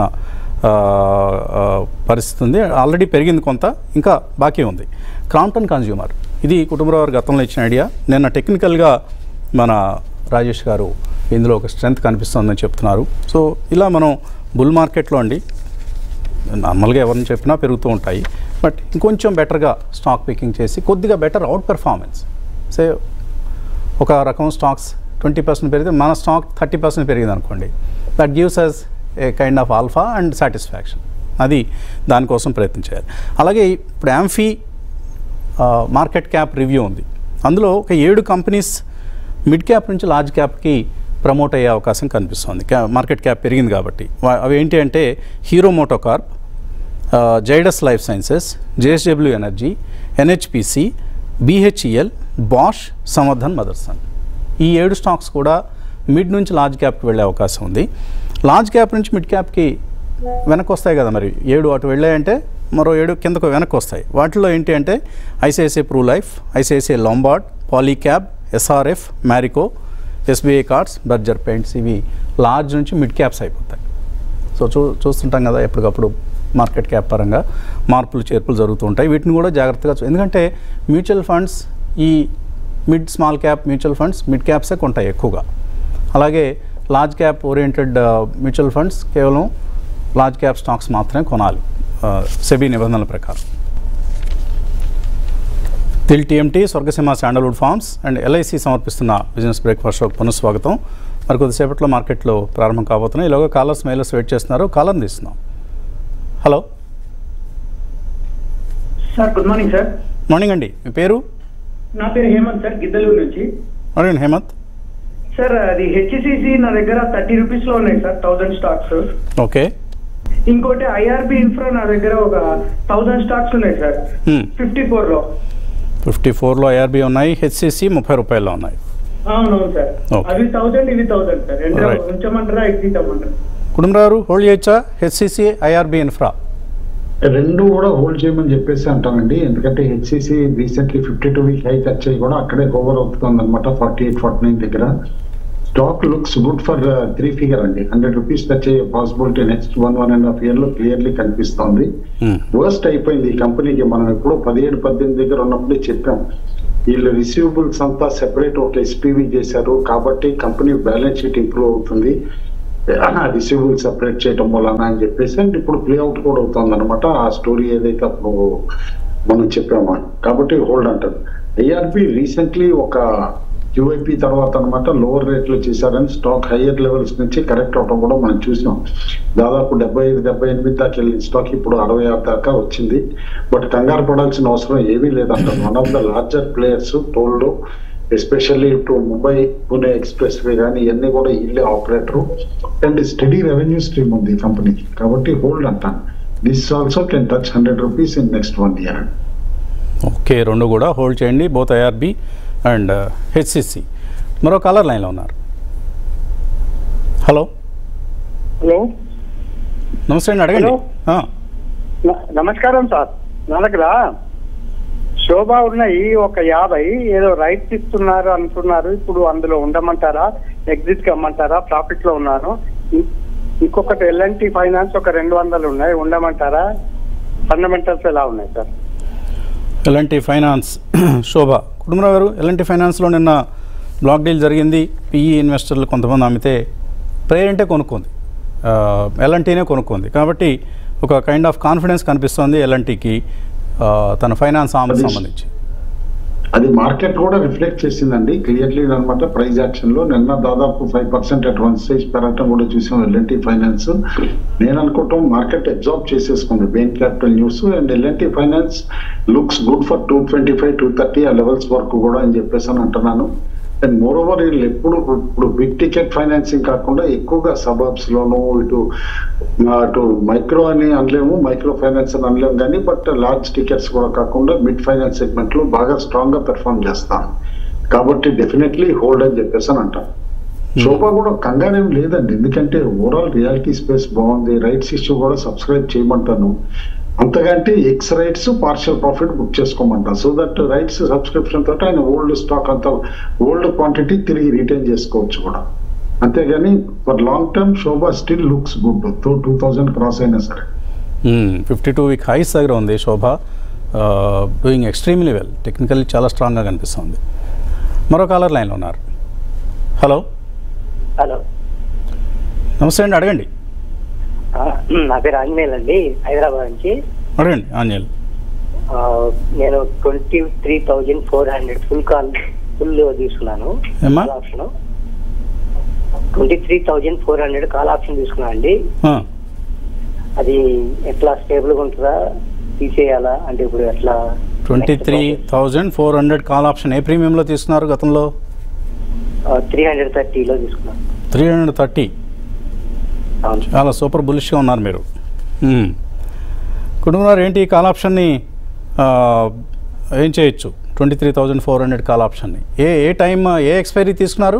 పరిస్థితి ఉంది ఆల్రెడీ పెరిగింది కొంత ఇంకా బాకీ ఉంది క్రాంప్టన్ కన్జ్యూమర్ ఇది కుటుంబరావు గారు గతంలో ఇచ్చిన ఐడియా నిన్న టెక్నికల్గా మన రాజేష్ గారు ఇందులో ఒక స్ట్రెంగ్త్ కనిపిస్తుందని చెప్తున్నారు సో ఇలా మనం బుల్ మార్కెట్లో అండి నార్మల్గా ఎవరిని చెప్పినా పెరుగుతూ ఉంటాయి బట్ ఇంకొంచెం బెటర్గా స్టాక్ పికింగ్ చేసి కొద్దిగా బెటర్ అవుట్ పెర్ఫార్మెన్స్ సే ఒక రకం స్టాక్స్ ట్వంటీ పర్సెంట్ పెరిగితే మన స్టాక్ థర్టీ పర్సెంట్ పెరిగింది అనుకోండి that gives us a kind of alpha and satisfaction అది దానికోసం ప్రయత్నం చేయాలి అలాగే ఇప్పుడు యాంఫీ మార్కెట్ క్యాప్ రివ్యూ ఉంది అందులో ఒక ఏడు కంపెనీస్ మిడ్ క్యాప్ నుంచి లార్జ్ క్యాప్కి ప్రమోట్ అయ్యే అవకాశం కనిపిస్తుంది క్యా మార్కెట్ క్యాప్ పెరిగింది కాబట్టి అవి ఏంటి అంటే Hero MotoCorp Zydus Life Sciences JSW Energy NHPC BHEL Bosch Samvardhana Motherson ఈ ఏడు స్టాక్స్ కూడా మిడ్ నుంచి లార్జ్ క్యాప్కి వెళ్ళే అవకాశం ఉంది లార్జ్ క్యాప్ నుంచి మిడ్ క్యాప్కి వెనక్కి వస్తాయి కదా మరి ఏడు అటు వెళ్ళాయంటే మరో ఏడు కిందకు వెనక్కి వస్తాయి వాటిలో ఏంటి అంటే ICICI Pru Life ICICI Lombard Polycab SRF Marico SBI Cards Berger Paints ఇవి లార్జ్ నుంచి మిడ్ క్యాప్స్ అయిపోతాయి సో చూ చూస్తుంటాం కదా ఎప్పటికప్పుడు మార్కెట్ క్యాప్ పరంగా మార్పులు చేర్పులు జరుగుతూ ఉంటాయి వీటిని కూడా జాగ్రత్తగా ఎందుకంటే మ్యూచువల్ ఫండ్స్ ఈ mid small cap mutual funds mid క్యాప్సే కొంటాయి ఎక్కువగా అలాగే large cap oriented mutual funds కేవలం లార్జ్ క్యాప్ స్టాక్స్ మాత్రమే కొనాలి సెబీ నిబంధనల ప్రకారం టిల్ TMT Swargaseema sandalwood farms and LIC సమర్పిస్తున్న బిజినెస్ బ్రేక్ఫాస్ట్ షోకి పునఃస్వాగతం మరి కొద్దిసేపట్లో మార్కెట్లో ప్రారంభం కాబోతున్నాయి ఇలాగ కాలర్స్ మెయిలర్స్ వెయిట్ చేస్తున్నారు కాలర్ని తీస్తున్నాం hello sir good morning sir morning అండి మీ పేరు నా పేరు హేమంత్ సార్ గిద్దలూరు నుంచి మార్నింగ్ హేమంత్ సార్ అది హెచ్సిసి నా దగ్గర థర్టీ రూపీస్ లో ఉన్నాయి సార్ థౌసండ్ స్టాక్స్ ఓకే ఇంకోటి ఐఆర్బి ఇన్ఫ్రా నా దగ్గర ఒక థౌసండ్ స్టాక్స్ ఉన్నాయి సార్ ఫిఫ్టీ ఫోర్ లో ఫిఫ్టీ ఫోర్లో ఐఆర్బీ ఉన్నాయి హెచ్సిసి ముప్పై రూపాయల్లో ఉన్నాయి అవునవును సార్ Okay. అవి థౌసండ్ ఇవి థౌసండ్ సార్ రెండు Right. ఉంచమంటారా ఎగ్జిట్ అవ్వమంటారా కుటుంబరావు హోల్డ్ చేయొచ్చా హెచ్సిసి ఐఆర్బీ ఇన్ఫ్రా రెండు కూడా హోల్డ్ చేయమని చెప్పేసి అంటానండి ఎందుకంటే HCC recently fifty two week high touch అయ్యి కూడా అక్కడే ఓవర్ అవుతుంది అనమాట ఫార్టీ ఎయిట్ ఫార్టీ నైన్ దగ్గర stock looks good for three figure అండి హండ్రెడ్ రూపీస్ టచ్ అయ్యే possibility next one one and half year లో క్లియర్లీ కనిపిస్తోంది మ్మ్. వర్స్ట్ అయిపోయింది ఈ కంపెనీకి మనం ఎప్పుడో పదిహేడు పద్దెనిమిది దగ్గర ఉన్నప్పుడే చెప్పాం వీళ్ళు రిసీవబుల్స్ అంతా సెపరేట్ ఒక ఎస్పీవి చేశారు కాబట్టి కంపెనీ బ్యాలెన్స్ షీట్ ఇంప్రూవ్ అవుతుంది రిసీవబుల్ సెపరేట్ చేయడం వలన అని చెప్పేసి అండ్ ఇప్పుడు ప్లే అవుట్ కూడా అవుతుంది అనమాట ఆ స్టోరీ ఏదైతే అప్పుడు మనం చెప్పామో కాబట్టి హోల్డ్ అంటారు ఐఆర్పి రీసెంట్లీ ఒక యూఐపి తర్వాత అనమాట లోవర్ రేట్ లో చేశారని స్టాక్ హయ్యర్ లెవెల్స్ నుంచి కరెక్ట్ అవడం కూడా మనం చూసాం దాదాపు డెబ్బై ఐదు డెబ్బై ఎనిమిది దాకా వెళ్ళిన స్టాక్ ఇప్పుడు అరవై ఆరు దాకా వచ్చింది బట్ కంగారు పడాల్సిన అవసరం ఏమీ లేదంట one of the larger players told especially to Mumbai Pune expressway కానీ ఇవన్నీ కూడా ఇల్లే operator and steady revenue stream ఉంది ఈ కంపెనీకి కాబట్టి హోల్డ్ అంటాను this also can touch hundred rupees in next one year okay రెండు కూడా హోల్డ్ చేయండి బోత్ ఐఆర్బి అండ్ హెచ్సిసి మరో కలర్ లైన్లో ఉన్నారు హలో హలో నమస్తే అండి అడగండి హలో. ఆ, న- నమస్కారం సార్ నా దగ్గర శోభ ఉన్నాయి ఒక యాభై ఏదో రైట్స్ ఇస్తున్నారు అంటున్నారు ఇప్పుడు అందులో ఉండమంటారా ఎగ్జిట్ కమ్మంటారా ప్రాఫిట్ లో ఉన్నాను ఇం- ఇంకొకటి ఎల్ఎన్టీ ఫైనాన్స్ ఒక రెండు వందలు ఉన్నాయి ఉండమంటారా ఫండమెంటల్స్ ఎలా ఉన్నాయి sir L&T finance Sobha Kutumbarao garu L&T ఫైనాన్స్లో నిన్న బ్లాక్ డీల్ జరిగింది పిఈ ఇన్వెస్టర్లు కొంతమంది అమ్మితే ప్రేయర్ కొనుక్కుంది ఎల్ఎన్టీనే కొనుక్కుంది కాబట్టి ఒక కైండ్ ఆఫ్ కాన్ఫిడెన్స్ కనిపిస్తోంది ఎల్ఎన్టీకి తన ఫైనాన్స్ ఆమెకు అది- సంబంధించి అది మార్కెట్ కూడా రిఫ్లెక్ట్ చేసిందండి క్లియర్లీ అనమాట ప్రైస్ యాక్షన్ లో నిన్న దాదాపు five percent at one stage పెరగటం కూడా చూసాం ఎల్ఎన్టీ ఫైనాన్స్ నేను అనుకోవటం మార్కెట్ అబ్జార్బ్ చేసేసుకుంది Bain Capital news and L&T finance looks good for two twenty five two thirty ఆ లెవెల్స్ వరకు కూడా అని చెప్పేసి అని అంటున్నాను అండ్ మోర్ ఓవర్ వీళ్ళు ఎప్పుడు ఇప్పుడు బిగ్ టికెట్ ఫైనాన్సింగ్ కాకుండా ఎక్కువగా సబర్బ్స్ లోను ఇటు ఆ, అటు మైక్రో అని అనలేము మైక్రో ఫైనాన్స్ అని అనలేము కానీ బట్ లార్జ్ టికెట్స్ కూడా కాకుండా మిడ్ ఫైనాన్స్ సెగ్మెంట్ లో బాగా స్ట్రాంగ్ గా పెర్ఫామ్ చేస్తాను కాబట్టి డెఫినెట్లీ హోల్డ్ అని చెప్పేసి అని అంటాను శోభ కూడా కంగారేం లేదండి ఎందుకంటే ఓవరాల్ రియాలిటీ స్పేస్ బాగుంది రైట్స్ ఇష్యూ కూడా సబ్స్క్రైబ్ చేయమంటాను అంతకంటే ex rights partial profit book చేసుకోమంటాను సో దట్ రైట్స్ సబ్స్క్రిప్షన్ తోటి ఆయన ఓల్డ్ స్టాక్ అంత ఓల్డ్ క్వాంటిటీ తిరిగి రిటైన్ చేసుకోవచ్చు కూడా అంతేగాని for long term Sobha still looks good తో టూ థౌజండ్ క్రాస్ అయినా సరే ఫిఫ్టీ టూ వీక్ హైస్ దగ్గర ఉంది Sobha doing extremely well technically చాలా స్ట్రాంగ్గా కనిపిస్తుంది మరో కాలర్ లైన్లో ఉన్నారు హలో హలో నమస్తే అండి అడగండి నా పేరు ఆంజనేయులు అండి హైదరాబాద్ నుంచి అడగండి ఆంజనేయులు ఆ, నేను twenty three thousand four hundred full call full తీసుకున్నాను ఏమ్మా? Call option twenty three thousand four hundred call option తీసుకున్నాను అండి ఆ, అది ఎట్లా స్టేబుల్ గా ఉంటుందా తీసేయాలా అంటే ఇప్పుడు ఎట్లా twenty three thousand four hundred call option a ప్రీమియంలో తీసుకున్నారు గతంలో త్రీ హండ్రెడ్ థర్టీలో తీసుకున్నాను త్రీ హండ్రెడ్ థర్టీ అవును చాలా సూపర్ బులిష్గా ఉన్నారు మీరు మ్మ్. కుటుంబారు ఏంటి ఈ కాల్ ఆప్షన్ని ఆ, ఏం చేయొచ్చు twenty three thousand four hundred call ఆప్షన్ని ఏ ఏ టైం ఏ ఎక్స్పైరీ తీసుకున్నారు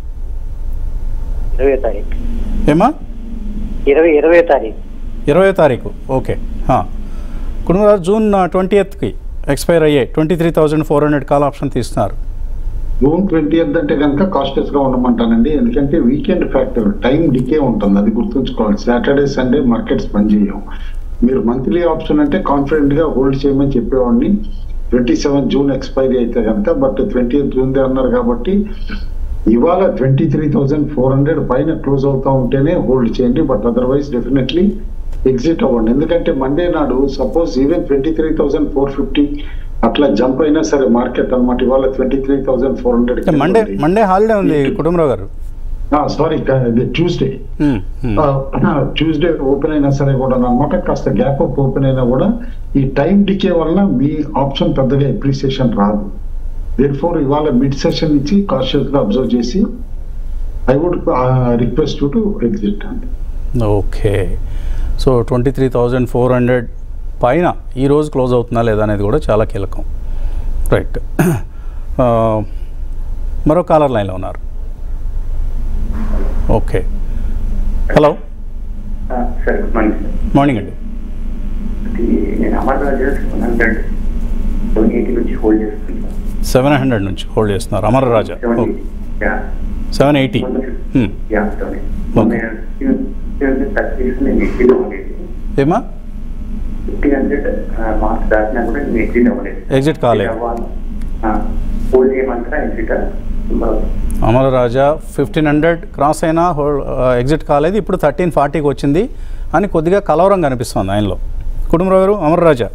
ఇరవై తారీఖు ఏమా ఇరవై ఇరవై తారీఖు ఇరవై తారీఖు ఓకే కుటుంబారు జూన్ ట్వంటీ ఎయిత్కి ఎక్స్పైర్ అయ్యే twenty three thousand four hundred call option తీస్తున్నారు జూన్ ట్వంటీ అంటే కనుక కాస్టెస్ గా ఉండమంటానండి ఎందుకంటే వీకెండ్ ఫ్యాక్టర్ టైం డికే ఉంటుంది అది గుర్తుంచుకోవాలి సాటర్డే సండే మార్కెట్స్ పనిచేయవు మీరు మంత్లీ ఆప్షన్ అంటే కాన్ఫిడెంట్ గా హోల్డ్ చేయమని చెప్పేవాడిని ట్వంటీ సెవెన్ జూన్ ఎక్స్పైరీ అయితే కనుక బట్ ట్వంటీ జూన్ దే అన్నారు కాబట్టి ఇవాళ twenty three thousand four hundred పైన క్లోజ్ అవుతా ఉంటేనే హోల్డ్ చేయండి బట్ అదర్వైజ్ డెఫినెట్లీ ఎగ్జిట్ అవ్వండి ఎందుకంటే మండే నాడు suppose even twenty three thousand four fifty అట్లా జంప్ అయినా సరే మార్కెట్ అన్నమాట ఇవాళ ట్వంటీ త్రీ థౌసండ్ ఫోర్ అంటే హండ్రెడ్ మండే మండే హాలిడే ఉంది Kutumbarao garu sorry Tuesday hmm. Hmm. Tuesday open అయినా సరే కూడా అనమాట కాస్త గ్యాప్ అప్ ఓపెన్ అయినా కూడా ఈ టైం డికే వలన మీ ఆప్షన్ పెద్దగా ఎప్రిసియేషన్ రాదు దేర్ ఫోర్ ఇవాళ మిడ్ సెషన్ ఇచ్చి కాన్షియస్ గా అబ్జర్వ్ చేసి I would request to exit అండి okay so twenty three thousand four hundred పైన ఈరోజు క్లోజ్ అవుతుందా లేదా అనేది కూడా చాలా కీలకం రైట్ మరో కాలర్ లైన్లో ఉన్నారు okay hello sir good morning sir morning అండి ఇది నేను Amar Raja seven hundred seven eighty నుంచి హోల్డ్ చేస్తున్నాను సెవెన్ హండ్రెడ్ నుంచి హోల్డ్ చేస్తున్నారు Amara Raja seven eighty yeah seven eighty yeah seven మొన్న టచ్ చేసి నేను ఎగ్జిట్ అవ్వలేదు ఏమా ఫిఫ్టీన్ హండ్రెడ్ మార్క్స్ దాటినా కూడా నేను ఎగ్జిట్ అవ్వలేదు ఎగ్జిట్ కాలేదు హోల్డ్ చేయమంటారా exit Amara Raja fifteen hundred cross అయినా హోల్డ్ ఎగ్జిట్ కాలేదు ఇప్పుడు థర్టీన్ ఫార్టీకి వచ్చింది అని కొద్దిగా కలవరం కనిపిస్తుంది ఆయనలో కుటుంబరావు గారు అమర రాజా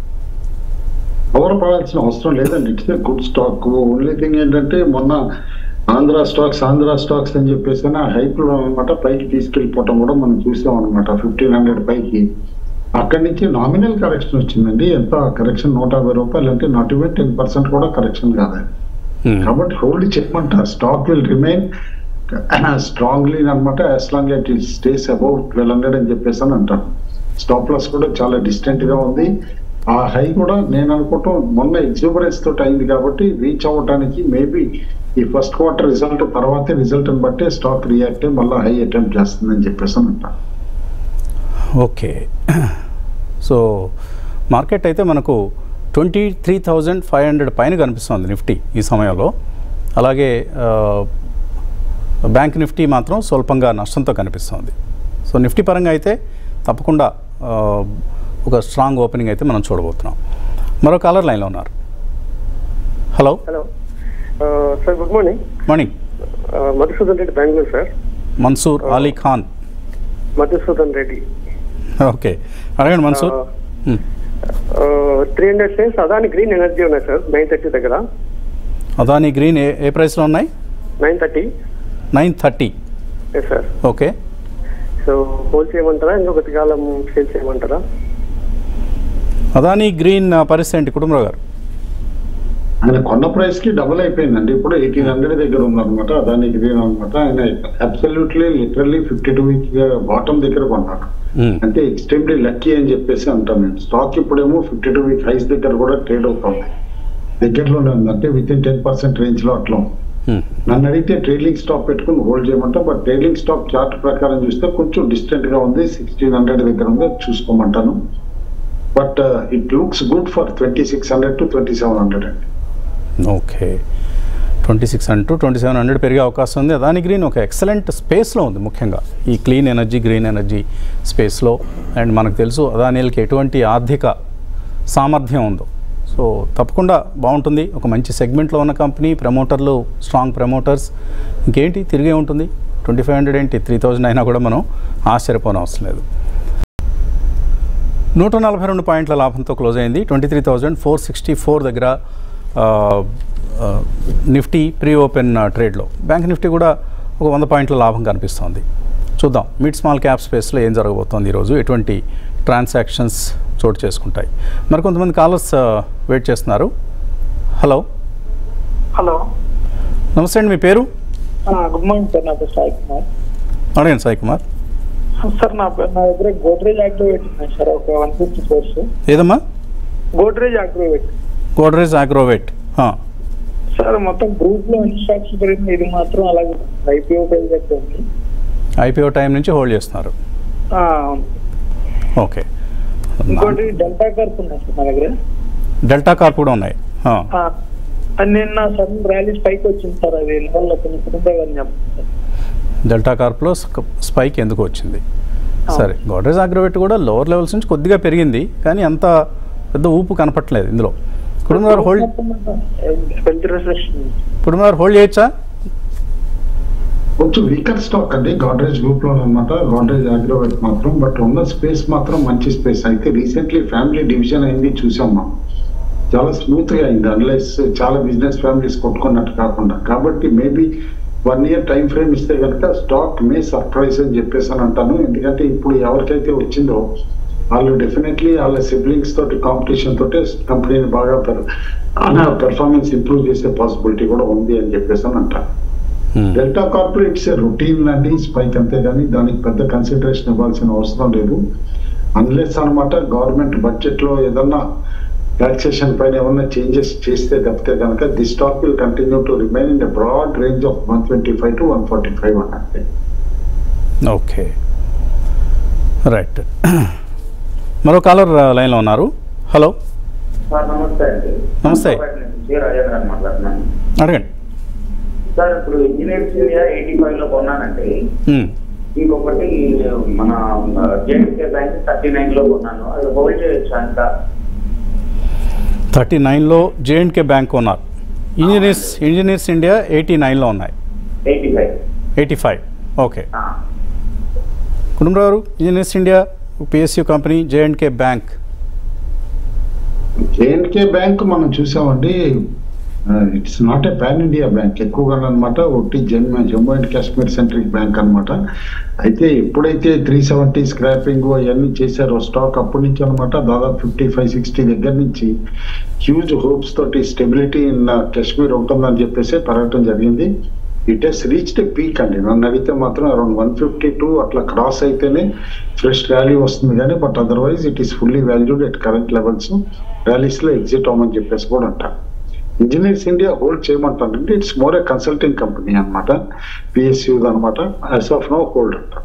పడాల్సిన అవసరం లేదండి it's a good stock only thing ఏంటంటే మొన్న ఆంధ్ర స్టాక్స్ ఆంధ్ర స్టాక్స్ అని చెప్పేసి ఆ హైప్ లో అనమాట పైకి తీసుకెళ్ళిపోవటం కూడా మనం చూసాం అనమాట ఫిఫ్టీన్ హండ్రెడ్ పైకి అక్కడి నుంచి నామినల్ కరెక్షన్ వచ్చిందండి ఎంత కరెక్షన్ నూట యాభై రూపాయలు అంటే నాట్ ఈవెన్ టెన్ పర్సెంట్ కూడా కరెక్షన్ కాదు Hmm. కాబట్టి హోల్డ్ చెప్పమంటారు స్టాక్ విల్ రిమైన్ స్ట్రాంగ్లీ అనమాట as long it'll stays about twelve hundred అని చెప్పేసి అని అంటారు స్టాప్ లాస్ కూడా చాలా డిస్టెంట్ గా ఉంది ఆ హై కూడా నేను అనుకోవటం మొన్న ఎగ్జూబరెన్స్ తోటి అయింది కాబట్టి రీచ్ అవ్వడానికి మేబీ ఈ ఫస్ట్ క్వార్టర్ రిజల్ట్ తర్వాతే రిజల్ట్ ని బట్టే స్టాక్ రియాక్ట్ అయ్యి మళ్ళీ హై అటెంప్ట్ చేస్తుందని చెప్పేసి అని అంటారు ఓకే సో మార్కెట్ అయితే మనకు twenty three thousand five hundred పైన కనిపిస్తుంది నిఫ్టీ ఈ సమయంలో అలాగే ఆ, బ్యాంక్ నిఫ్టీ మాత్రం స్వల్పంగా నష్టంతో కనిపిస్తుంది సో నిఫ్టీ పరంగా అయితే తప్పకుండా ఆ, ఒక స్ట్రాంగ్ ఓపెనింగ్ అయితే మనం చూడబోతున్నాం మరో కాలర్ లైన్లో ఉన్నారు hello hello sir good morning morning Madhusudan Reddy Bengaluru sir Mansoor Ali Khan Madhusudan Reddy okay అడగండి Mansoor hmm. Three hundred shares Adani green energy ఉన్నాయి సార్ నైన్ థర్టీ దగ్గర అదానీ గ్రీన్ ఏ ఏ ప్రైస్లో ఉన్నాయి nine thirty nine thirty yes sir okay so hold చేయమంటారా ఇంకొకటి కాలం సేల్ చేయమంటారా అదానీ గ్రీన్ ఆ, పరిస్థితి ఏంటి కుటుంబరావు గారు ఆయన కొన్న ప్రైస్ కి డబుల్ అయిపోయిందండి ఇప్పుడు ఎయిటీన్ హండ్రెడ్ దగ్గర ఉందన్నమాట అదానికి గ్రీన్ అనమాట ఆయన absolutely literally fifty two week bottom దగ్గర కొన్నాడు మ్మ్. అంటే ఎక్స్ట్రీమ్లీ లక్కీ అని చెప్పేసి అంటాను నేను స్టాక్ ఇప్పుడేమో ఫిఫ్టీ టూ వీక్ హైస్ దగ్గర కూడా ట్రేడ్ అవుతుంది దగ్గరలోనే ఉంది అంటే within ten percent range లో అట్లా ఉంది. మ్మ్. నన్ను అడిగితే ట్రేడింగ్ స్టాప్ పెట్టుకుని హోల్డ్ చేయమంటా బట్ ట్రేడింగ్ స్టాప్ చార్ట్ ప్రకారం చూస్తే కొంచెం డిస్టెంట్ గా ఉంది సిక్స్టీన్ హండ్రెడ్ దగ్గర ఉంది అది చూసుకోమంటాను but it looks good for twenty six hundred to twenty seven hundred అండి okay twenty six hundred twenty seven hundred పెరిగే అవకాశం ఉంది అదాని గ్రీన్ ఒక ఎక్సలెంట్ స్పేస్లో ఉంది ముఖ్యంగా ఈ క్లీన్ ఎనర్జీ గ్రీన్ ఎనర్జీ స్పేస్లో అండ్ మనకు తెలుసు అదానీలకి ఎటువంటి ఆర్థిక సామర్థ్యం ఉందో సో తప్పకుండా బాగుంటుంది ఒక మంచి సెగ్మెంట్లో ఉన్న కంపెనీ ప్రమోటర్లు స్ట్రాంగ్ ప్రమోటర్స్ ఇంకేంటి తిరిగే ఉంటుంది ట్వంటీ ఫైవ్ హండ్రెడ్ ఏంటి త్రీ థౌజండ్ అయినా కూడా మనం ఆశ్చర్యపోనవసరం అవసరం లేదు నూట నలభై రెండు పాయింట్ల లాభంతో క్లోజ్ అయింది twenty three thousand four sixty four దగ్గర ఆ, ఆ, నిఫ్టీ ప్రీ ఓపెన్ ఆ, ట్రేడ్లో బ్యాంక్ నిఫ్టీ కూడా ఒక వంద పాయింట్ల లాభం కనిపిస్తోంది చూద్దాం మిడ్ స్మాల్ క్యాప్ స్పేస్లో ఏం జరగబోతోంది ఈరోజు ఎటువంటి ట్రాన్సాక్షన్స్ చోటు చేసుకుంటాయి మరి కొంతమంది కాలర్స్ వెయిట్ చేస్తున్నారు హలో హలో నమస్తే అండి మీ పేరు గుడ్ మార్నింగ్ సార్ నా పేరు సాయి కుమార్ అడగండి సాయి కుమార్ సార్ నా పే- నా దగ్గర గోడ్రేజ్ యాక్టివేట్ ఉన్నాయి సార్ ఒక వన్ ఫిఫ్టీ ఫోర్స్ ఏదమ్మా గోడ్రేజ్ యాక్టివేట్ గోడ్రేజ్ అగ్రోవేట్ సార్ మొత్తం గ్రూప్ లో ఎన్ని స్టాక్స్ పెరిగింది ఇది మాత్రం అలాగే ఐపీఓ పేరు ఉంది ఐపీఓ టైం నుంచి హోల్డ్ చేస్తున్నారు ఆ, అవును. ఓకే ఇంకోటి డెల్టా కార్ప్ ఉన్నాయి సార్ నా దగ్గర డెల్టా కార్ప్ కూడా ఉన్నాయి ఆ. ఆ, అది నిన్న సడన్ ర్యాలీస్ పైకి వచ్చింది సార్ అది వల్ల కొన్ని కుటుంబ చెప్పండి సార్ డెల్టా కార్ప్లో స్క- స్పైక్ ఎందుకు వచ్చింది సరే గోడ్రేజ్ అగ్రోవేట్ కూడా లోవర్ లెవెల్స్ నుంచి కొద్దిగా పెరిగింది కానీ అంత పెద్ద ఊపు కనపట్లేదు ఇందులో Kutumbarao hold wealth reflection Kutumbarao hold చేయొచ్చా కొంచెం వీకర్ స్టాక్ అండి గాడ్రేజ్ గ్రూప్ లో అనమాట గాడ్రేజ్ అగ్రోవేట్ మాత్రం బట్ ఉన్న స్పేస్ మాత్రం మంచి స్పేస్ అయితే రీసెంట్లీ ఫ్యామిలీ డివిజన్ అయింది చూసాం మనం చాలా స్మూత్ గా అయింది అన్లెస్ చాలా బిజినెస్ ఫ్యామిలీస్ కొట్టుకున్నట్టు కాకుండా కాబట్టి maybe one year time frame ఇస్తే కనుక స్టాక్ మే సర్ప్రైజ్ అని చెప్పేసి అని అంటాను ఎందుకంటే ఇప్పుడు ఎవరికైతే వచ్చిందో వాళ్ళు డెఫినెట్లీ వాళ్ళ సిబ్లింగ్స్ తోటి కాంపిటీషన్ తోటి కంపెనీని బాగా పెర్ఫార్మెన్స్ ఇంప్రూవ్ చేసే పాసిబిలిటీ కూడా ఉంది అని చెప్పేసి అని అంటాను డెల్టా కార్పొరేట్స్ రొటీన్ అండి స్పైక్ అంతే కానీ దానికి పెద్ద కన్సిడరేషన్ ఇవ్వాల్సిన అవసరం లేదు అన్లెస్ అనమాట గవర్నమెంట్ బడ్జెట్ లో ఏదన్నా టాక్సేషన్ పైన ఏమన్నా చేంజెస్ చేస్తే తప్పితే కనుక the stock will continue to remain in broad range of one twenty five to one forty five అన్నట్టే ఓకే రైట్ మరో కాలర్ లైన్లో ఉన్నారు హలో సార్ నమస్తే అండి నమస్తే. నుంచి రాజేంద్ర అని మాట్లాడుతున్నాను అడగండి సార్ ఇప్పుడు ఇంజనీర్స్ ఇండియా ఎయిటీ ఫైవ్ లో కొన్నానండి మ్మ్. ఇంకొకటి మన జేఎస్కే బ్యాంక్ థర్టీ నైన్ లో కొన్నాను అది హోల్డ్ చేయొచ్చు అంట థర్టీ నైన్లో జేఎండ్కే బ్యాంక్ ఉన్నారు ఇంజనీర్స్ ఇంజనీర్స్ ఇండియా ఎయిటీ నైన్లో ఉన్నాయి eighty five eighty five okay Kutumbarao garu engineers India PSU company J and K bank J and K bank మనం చూసామండి it's not a pan India bank ఎక్కువగా అనమాట ఒకటి Jammu Jammu and Kashmir centric bank అన్నమాట అయితే ఎప్పుడైతే త్రీ సెవెంటీ స్క్రాపింగ్ అవన్నీ చేశారో స్టాక్ అప్పటి నుంచి అనమాట దాదాపు ఫిఫ్టీ ఫైవ్ సిక్స్టీ దగ్గర నుంచి హ్యూజ్ హోప్స్ తోటి స్టెబిలిటీ ఇన్ కాశ్మీర్ ఉంటుందని చెప్పేసి పెరగటం జరిగింది ఇట్ హెస్ రీచ్డ్ పీక్ అండి నన్ను అడిగితే మాత్రం అరౌండ్ వన్ ఫిఫ్టీ టూ అట్లా క్రాస్ అయితేనే ఫ్రెష్ ర్యాలీ వస్తుంది కానీ but otherwise it is fully valued at current levels rallies లో ఎగ్జిట్ అవ్వమని చెప్పేసి కూడా అంటారు ఇంజనీర్స్ ఇండియా హోల్డ్ చేయమంటానంటే it's more a consulting company అనమాట పిఎస్యూ అనమాట యాజ్ ఆఫ్ నో హోల్డ్ అంటారు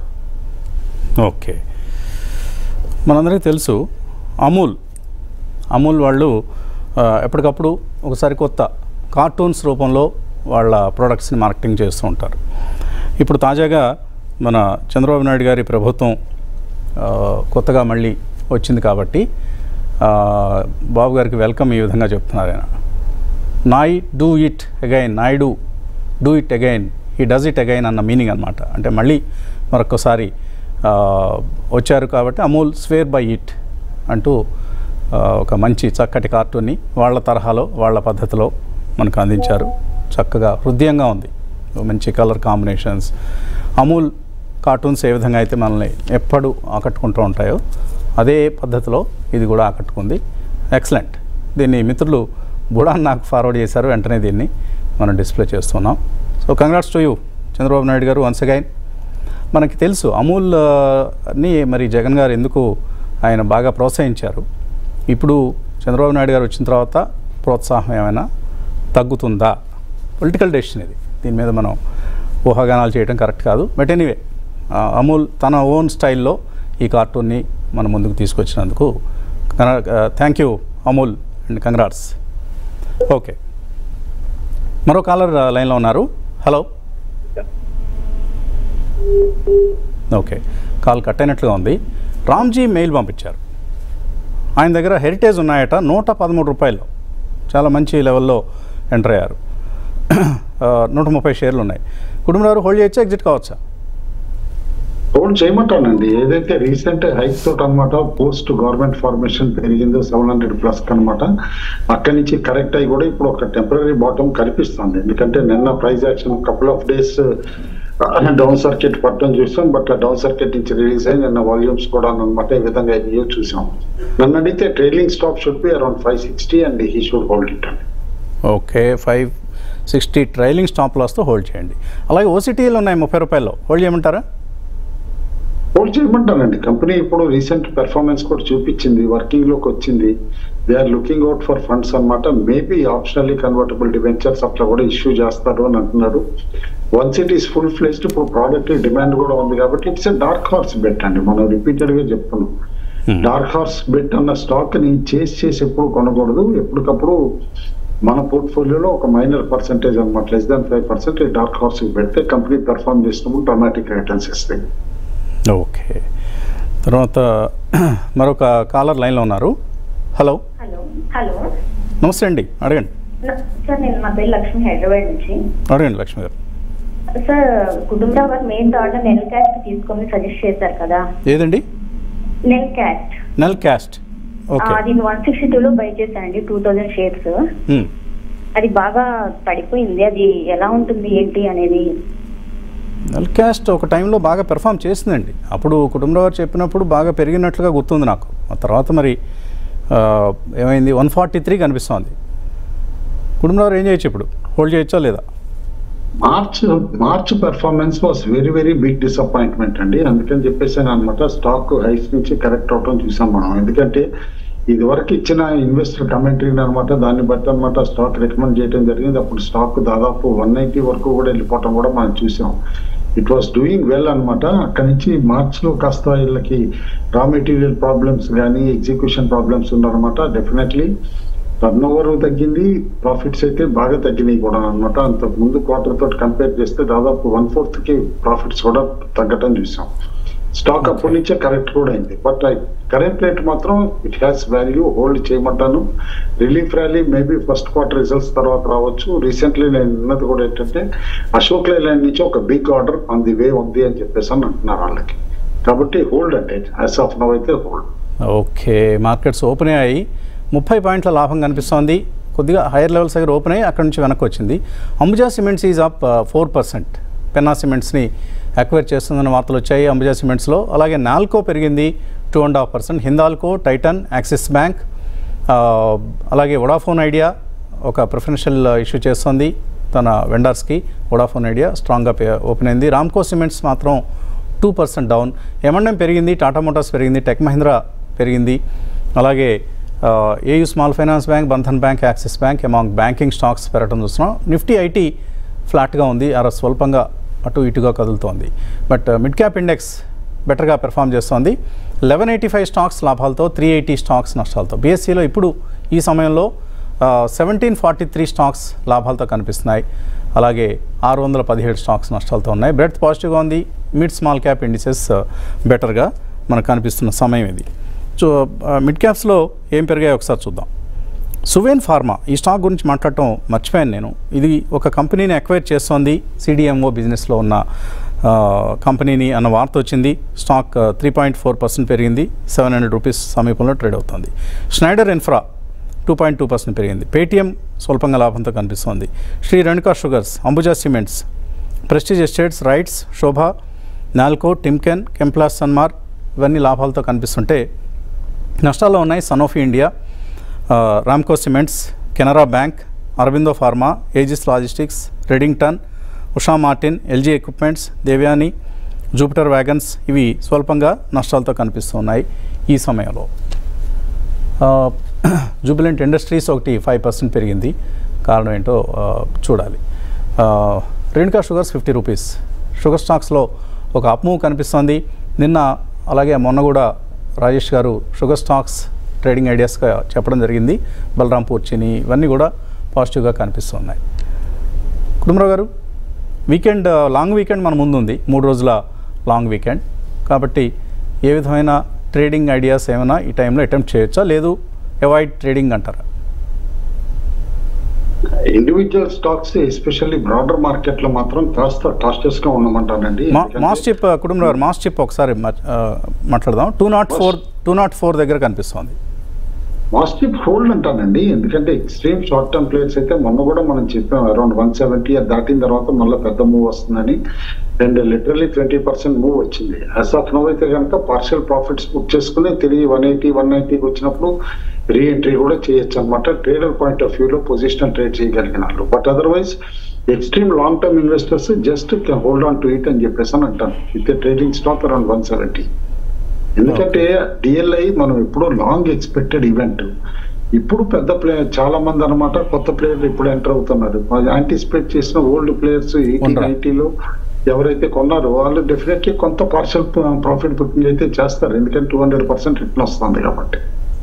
ఓకే మనందరికీ తెలుసు అమూల్ అమూల్ వాళ్ళు ఆ, ఎప్పటికప్పుడు ఒకసారి కొత్త కార్టూన్స్ రూపంలో వాళ్ళ ప్రోడక్ట్స్ని మార్కెటింగ్ చేస్తూ ఉంటారు ఇప్పుడు తాజాగా మన చంద్రబాబు నాయుడు గారి ప్రభుత్వం ఆ, కొత్తగా మళ్ళీ వచ్చింది కాబట్టి ఆ, బాబు గారికి వెల్కమ్ ఈ విధంగా చెప్తున్నారు ఆయన నాయ్ do it again Naidu do it again ఈ డజ్ ఇట్ అగైన్ అన్న మీనింగ్ అనమాట అంటే మళ్ళీ మరొకసారి ఆ, వచ్చారు కాబట్టి అమూల్ స్వేర్ బై ఇట్ అంటూ ఆ, ఒక మంచి చక్కటి కార్టూన్ని వాళ్ళ తరహాలో వాళ్ళ పద్ధతిలో మనకు అందించారు చక్కగా హృదయంగా ఉంది మంచి కలర్ కాంబినేషన్స్ అమూల్ కార్టూన్స్ ఏ విధంగా అయితే మనల్ని ఎప్పుడు ఆకట్టుకుంటూ ఉంటాయో అదే పద్ధతిలో ఇది కూడా ఆకట్టుకుంది ఎక్సలెంట్ దీన్ని మిత్రులు కూడా నాకు ఫార్వర్డ్ చేశారు వెంటనే దీన్ని మనం డిస్ప్లే చేస్తున్నాం so congrats to you Chandrababu Naidu garu once again మనకి తెలుసు అమూల్ ఆ, ని మరి జగన్ గారు ఎందుకు ఆయన బాగా ప్రోత్సహించారు ఇప్పుడు చంద్రబాబు నాయుడు గారు వచ్చిన తర్వాత ప్రోత్సాహం ఏమైనా తగ్గుతుందా పొలిటికల్ డెసిషన్ ఇది దీని మీద మనం ఊహాగానాలు చేయడం కరెక్ట్ కాదు బట్ ఎనీవే అమూల్ తన ఓన్ స్టైల్లో ఈ కార్టూన్ని మన ముందుకు తీసుకొచ్చినందుకు thank you Amul and congrats okay మరో కాలర్ లైన్లో ఉన్నారు హలో ఓకే కాల్ కట్ అయినట్లుగా ఉంది రామ్జీ మెయిల్ పంపించారు ఆయన దగ్గర హెరిటేజ్ ఉన్నాయట నూట పదమూడు రూపాయలు చాలా మంచి లెవెల్లో ఎంటర్ అయ్యారు ఆ, నూట ముప్పై షేర్లు ఉన్నాయి కుటుంబారు హోల్డ్ చేయొచ్చా ఎగ్జిట్ కావచ్చా హోల్డ్ చేయమంటానండి ఏదైతే రీసెంట్ హైక్ తోటి అనమాట పోస్ట్ గవర్నమెంట్ ఫార్మేషన్ పెరిగిందో సెవెన్ హండ్రెడ్ ప్లస్ అనమాట అక్కడి నుంచి కరెక్ట్ అయ్యి కూడా ఇప్పుడు ఒక టెంపరీ బాటమ్ కనిపిస్తుంది ఎందుకంటే నిన్న price action couple of days down circuit పట్టడం చూసాం బట్ ఆ డౌన్ సర్క్యూట్ నుంచి రిలీజ్ అయ్యి నిన్న వాల్యూమ్స్ కూడా అనమాట ఈ విధంగా అయ్యో చూసాం నన్ను అడిగితే trailing stop should be around five sixty and he should hold it అండి okay five sixty trailing stop లాస్తో హోల్డ్ చేయండి అలాగే ఓసిటీలు ఉన్నాయి ముప్పై రూపాయల్లో హోల్డ్ చేయమంటారా హోల్డ్ చేయమంటానండి కంపెనీ ఇప్పుడు రీసెంట్ పెర్ఫార్మెన్స్ కూడా చూపించింది వర్కింగ్ లోకి వచ్చింది they are looking out for funds అన్నమాట మేబీ ఆప్షనల్లీ కన్వర్టబుల్ డివెంచర్స్ అట్లా కూడా ఇష్యూ చేస్తారు అని అంటున్నారు once it is full fledged ఇప్పుడు ప్రోడక్ట్ డిమాండ్ కూడా ఉంది కాబట్టి it's a dark horse bet అండి మనం రిపీటెడ్ గా చెప్తున్నాం డార్క్ హార్స్ బెట్ అన్న స్టాక్ ని చేసి చేసి ఎప్పుడు కొనకూడదు ఎప్పటికప్పుడు మన పోర్ట్ఫోలియోలో ఒక మైనర్ పర్సెంటేజ్ అనమాట less than five percent dark horse పెడితే కంపెనీ పెర్ఫార్మ్ చేసినప్పుడు డ్రమాటిక్ రిటర్న్స్ ఇస్తాయి ఓకే తర్వాత మరొక కాలర్ లైన్లో ఉన్నారు హలో హలో హలో నమస్తే అండి అడగండి న- సార్ నేను మా పేరు లక్ష్మి హైదరాబాద్ నుంచి అడగండి లక్ష్మి గారు sir Kutumbarao garu main thought Nelcast తీసుకొని సజెస్ట్ చేశారు కదా ఏదండి Nelcast Nelcast okay అది వన్ సిక్స్టీ టూలో బై చేశానండి టూ థౌజండ్ షేర్స్ మ్మ్. అది బాగా పడిపోయింది అది ఎలా ఉంటుంది ఏంటి అనేది నెల్ క్యాస్ట్ ఒక టైంలో బాగా పెర్ఫామ్ చేసిందండి అప్పుడు కుటుంబరావు గారు చెప్పినప్పుడు బాగా పెరిగినట్లుగా గుర్తుంది నాకు ఆ తర్వాత మరి ఆ, ఏమైంది వన్ ఫార్టీ త్రీ కనిపిస్తోంది కుటుంబరావు గారు ఏం చేయొచ్చు ఇప్పుడు హోల్డ్ చేయొచ్చా లేదా March March performance was very very big disappointment అండి అందుకని చెప్పేసి అనమాట స్టాక్ హైస్ నుంచి కరెక్ట్ అవటం చూసాం మనం ఎందుకంటే ఇది వరకు ఇచ్చిన ఇన్వెస్టర్ కమెంటరీ అనమాట దాన్ని బట్టి అనమాట స్టాక్ రికమెండ్ చేయడం జరిగింది అప్పుడు స్టాక్ దాదాపు వన్ నైన్టీ వరకు కూడా వెళ్ళిపోవటం కూడా మనం చూసాం ఇట్ వాస్ డూయింగ్ వెల్ అనమాట అక్కడి నుంచి మార్చ్ లో కాస్త వీళ్ళకి రా మెటీరియల్ ప్రాబ్లమ్స్ కానీ ఎగ్జిక్యూషన్ ప్రాబ్లమ్స్ ఉన్నారనమాట డెఫినెట్లీ టర్న్ ఓవర్ తగ్గింది ప్రాఫిట్స్ అయితే బాగా తగ్గినాయి కూడా అనమాట అంత ముందు క్వార్టర్ తోటి కంపేర్ చేస్తే దాదాపు వన్ ఫోర్త్ కి ప్రాఫిట్స్ కూడా తగ్గటం చూసాం స్టాక్ అప్పటి నుంచే కరెక్ట్ కూడా అయింది బట్ కరెంట్ రేట్ మాత్రం ఇట్ హ్యాస్ వాల్యూ హోల్డ్ చేయమంటాను relief rally maybe first quarter results తర్వాత రావచ్చు రీసెంట్లీ నేను విన్నది కూడా ఏంటంటే అశోక్ లైలాండ్ నుంచి ఒక big order on the way ఉంది అని చెప్పేసి అని అంటున్నారు వాళ్ళకి కాబట్టి హోల్డ్ అంటే యాజ్ ఆఫ్ నవ్ అయితే హోల్డ్ ఓకే మార్కెట్స్ ఓపెన్ అయ్యాయి ముప్పై పాయింట్ల లాభం కనిపిస్తోంది కొద్దిగా హైయర్ లెవెల్స్ దగ్గర ఓపెన్ అయ్యి అక్కడ నుంచి వెనక్కి వచ్చింది Ambuja cements is up four percent Penna సిమెంట్స్ని అక్వైర్ చేస్తుందన్న వార్తలు వచ్చాయి అంబుజా సిమెంట్స్లో అలాగే నాల్కో పెరిగింది two and half percent Hindalco Titan Axis bank ఆ, అలాగే వొడాఫోన్ ఐడియా ఒక ప్రిఫరెన్షియల్ ఇష్యూ చేస్తుంది తన వెండర్స్కి వొడాఫోన్ ఐడియా స్ట్రాంగ్గా పే ఓపెన్ అయింది రామ్కో సిమెంట్స్ మాత్రం టూ పర్సెంట్ డౌన్ ఎంఎండ్ఎం పెరిగింది టాటా మోటార్స్ పెరిగింది టెక్ మహీంద్రా పెరిగింది అలాగే AU small finance bank Bandhan bank Axis bank among banking stocks పెరగడం చూస్తున్నాం నిఫ్టీ ఐటీ ఫ్లాట్గా ఉంది అర స్వల్పంగా అటు ఇటుగా కదులుతోంది బట్ మిడ్ క్యాప్ ఇండెక్స్ బెటర్గా పెర్ఫామ్ చేస్తోంది లెవెన్ ఎయిటీ ఫైవ్ స్టాక్స్ లాభాలతో త్రీ ఎయిటీ స్టాక్స్ నష్టాలతో బీఎస్సీలో ఇప్పుడు ఈ సమయంలో సెవెంటీన్ ఫార్టీ త్రీ స్టాక్స్ లాభాలతో కనిపిస్తున్నాయి అలాగే ఆరు వందల పదిహేడు స్టాక్స్ నష్టాలతో ఉన్నాయి బ్రెడ్ పాజిటివ్గా ఉంది మిడ్ స్మాల్ క్యాప్ ఇండిసెస్ బెటర్గా మనకు కనిపిస్తున్న సమయం ఇది సో మిడ్ క్యాప్స్లో ఏం పెరిగాయో ఒకసారి చూద్దాం సువేన్ ఫార్మా ఈ స్టాక్ గురించి మాట్లాడటం మర్చిపోయాను నేను ఇది ఒక కంపెనీని అక్వైర్ చేస్తోంది సిడిఎంఓ బిజినెస్లో ఉన్న ఆ, కంపెనీని అన్న వార్త వచ్చింది stock three point four percent పెరిగింది సెవెన్ హండ్రెడ్ రూపీస్ సమీపంలో ట్రేడ్ అవుతుంది Schneider infra two point two percent పెరిగింది పేటీఎం స్వల్పంగా లాభంతో కనిపిస్తోంది Shree Renuka sugars Ambuja cements Prestige Estates RITES Sobha Nalco Timken Chemplast Sanmar ఇవన్నీ లాభాలతో కనిపిస్తుంటే నష్టాల్లో ఉన్నాయి సనోఫీ ఇండియా ఆ, Ramco cements Canara bank Aurobindo pharma Aegis logistics Redington Usha Martin LG equipments Devyani Jupiter wagons ఇవి స్వల్పంగా నష్టాలతో కనిపిస్తున్నాయి ఈ సమయంలో ఆ, జూబిలెంట్ ఇండస్ట్రీస్ ఒకటి ఫైవ్ పర్సెంట్ పెరిగింది కారణం ఏంటో ఆ, చూడాలి ఆ, Renuka sugars fifty rupees sugar స్టాక్స్లో ఒక అప్మూవ్ కనిపిస్తోంది నిన్న అలాగే మొన్న కూడా రాజేష్ గారు షుగర్ స్టాక్స్ ట్రేడింగ్ ఐడియాస్గా చెప్పడం జరిగింది బలరాంపూర్ చిని ఇవన్నీ కూడా పాజిటివ్గా కనిపిస్తున్నాయి కుటుంబరావు గారు వీకెండ్ లాంగ్ వీకెండ్ మన ముందు ఉంది మూడు రోజుల లాంగ్ వీకెండ్ కాబట్టి ఏ విధమైన ట్రేడింగ్ ఐడియాస్ ఏమైనా ఈ టైంలో అటెంప్ట్ చేయొచ్చా లేదు అవాయిడ్ ట్రేడింగ్ అంటారా individual stocks especially broader market లో మాత్రం కాస్త కాస్టియస్ గా ఉండమంటానండి మా ఎందుకంటే- మాస్ చిప్ కుటుంబరావు గారు మాస్ చిప్ ఒకసారి మా- ఆ, మాట్లాడదాం two naught four two naught four దగ్గర కనిపిస్తోంది పాజిటివ్ హోల్డ్ అంటానండి ఎందుకంటే ఎక్స్ట్రీమ్ షార్ట్ టర్మ్ ప్లేయర్స్ అయితే మొన్న కూడా మనం చెప్పాం అరౌండ్ వన్ సెవెంటీ దాటిన తర్వాత మళ్ళీ పెద్ద మూవ్ వస్తుందని and literally twenty percent move వచ్చింది యాజ్ ఆఫ్ నవ్ అయితే కనుక పార్షియల్ ప్రాఫిట్స్ బుక్ చేసుకుని తిరిగి వన్ ఎయిటీ వన్ నైన్టీకి వచ్చినప్పుడు రీ ఎంట్రీ కూడా చేయొచ్చు అనమాట ట్రేడర్ పాయింట్ ఆఫ్ వ్యూలో పొజిషనల్ ట్రేడ్ చేయగలిగిన వాళ్ళు but otherwise extreme long term investors just hold on to it అని చెప్పేసి అని అంటాను with trading stock around one seventy ఎందుకంటే డిఎల్ఐ మనం ఎప్పుడో లాంగ్ ఎక్స్పెక్టెడ్ ఈవెంట్ ఇప్పుడు పెద్ద ప్లేయర్ చాలా మంది అనమాట కొత్త ప్లేయర్లు ఇప్పుడు ఎంటర్ అవుతున్నారు యాంటిసిపేట్ చేసిన ఓల్డ్ ప్లేయర్స్ ఎయిటీ ఉండరా? నైన్టీలో ఎవరైతే కొన్నారో వాళ్ళు డెఫినెట్లీ కొంత పార్షల్ ప్రాఫిట్ బుకింగ్ అయితే చేస్తారు ఎందుకంటే టూ హండ్రెడ్ పర్సెంట్ రిటర్న్ వస్తుంది కాబట్టి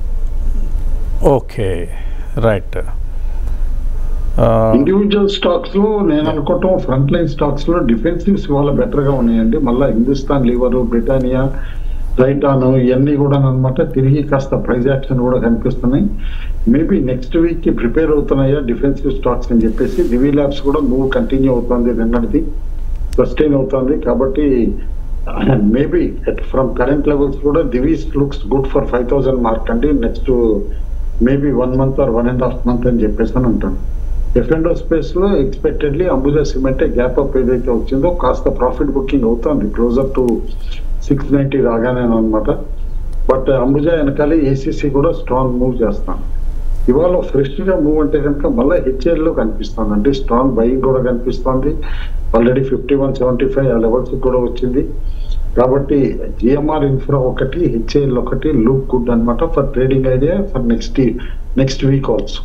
ఓకే రైట్ ఇండివిజువల్ స్టాక్స్ లో నేను అనుకోవటం ఫ్రంట్ లైన్ స్టాక్స్ లో డిఫెన్సివ్స్ ఇవాళ బెటర్ గా ఉన్నాయండి మళ్ళీ హిందుస్థాన్ లీవర్ బ్రిటానియా టైటాన్ ఇవన్నీ కూడా అనమాట తిరిగి కాస్త ప్రైజ్ యాక్షన్ కూడా కనిపిస్తున్నాయి మేబీ నెక్స్ట్ వీక్ కి ప్రిపేర్ అవుతున్నాయా డిఫెన్సివ్ స్టాక్స్ అని చెప్పేసి దివీ ల్యాబ్స్ కూడా మూవ్ కంటిన్యూ అవుతుంది నిన్నటిది సస్టైన్ అవుతుంది కాబట్టి మేబీ ఫ్రమ్ కరెంట్ లెవెల్స్ కూడా Divi's looks good for five thousand mark అండి next maybe one month or one and half month అని చెప్పేసి అని అంటాను ఎఫ్ఎండో స్పేస్ లో expectedly Ambuja cement gap up ఏదైతే వచ్చిందో కాస్త ప్రాఫిట్ బుకింగ్ అవుతుంది క్లోజర్ టు సిక్స్ నైన్టీ రాగానే అనమాట బట్ అంబుజా వెనకాలే ఏసీసీ కూడా స్ట్రాంగ్ మూవ్ చేస్తాను ఇవాళ ఫ్రెష్ గా మూవ్ అంటే కనుక మళ్ళీ హెచ్ఏఎల్ లో కనిపిస్తుంది అంటే స్ట్రాంగ్ బయింగ్ కూడా కనిపిస్తుంది already fifty one seventy five ఆ లెవెల్స్ కూడా వచ్చింది కాబట్టి జిఎంఆర్ ఇన్ఫ్రా ఒకటి హెచ్ఏఎల్ ఒకటి లుక్ గుడ్ అన్నమాట for trading idea for next next week also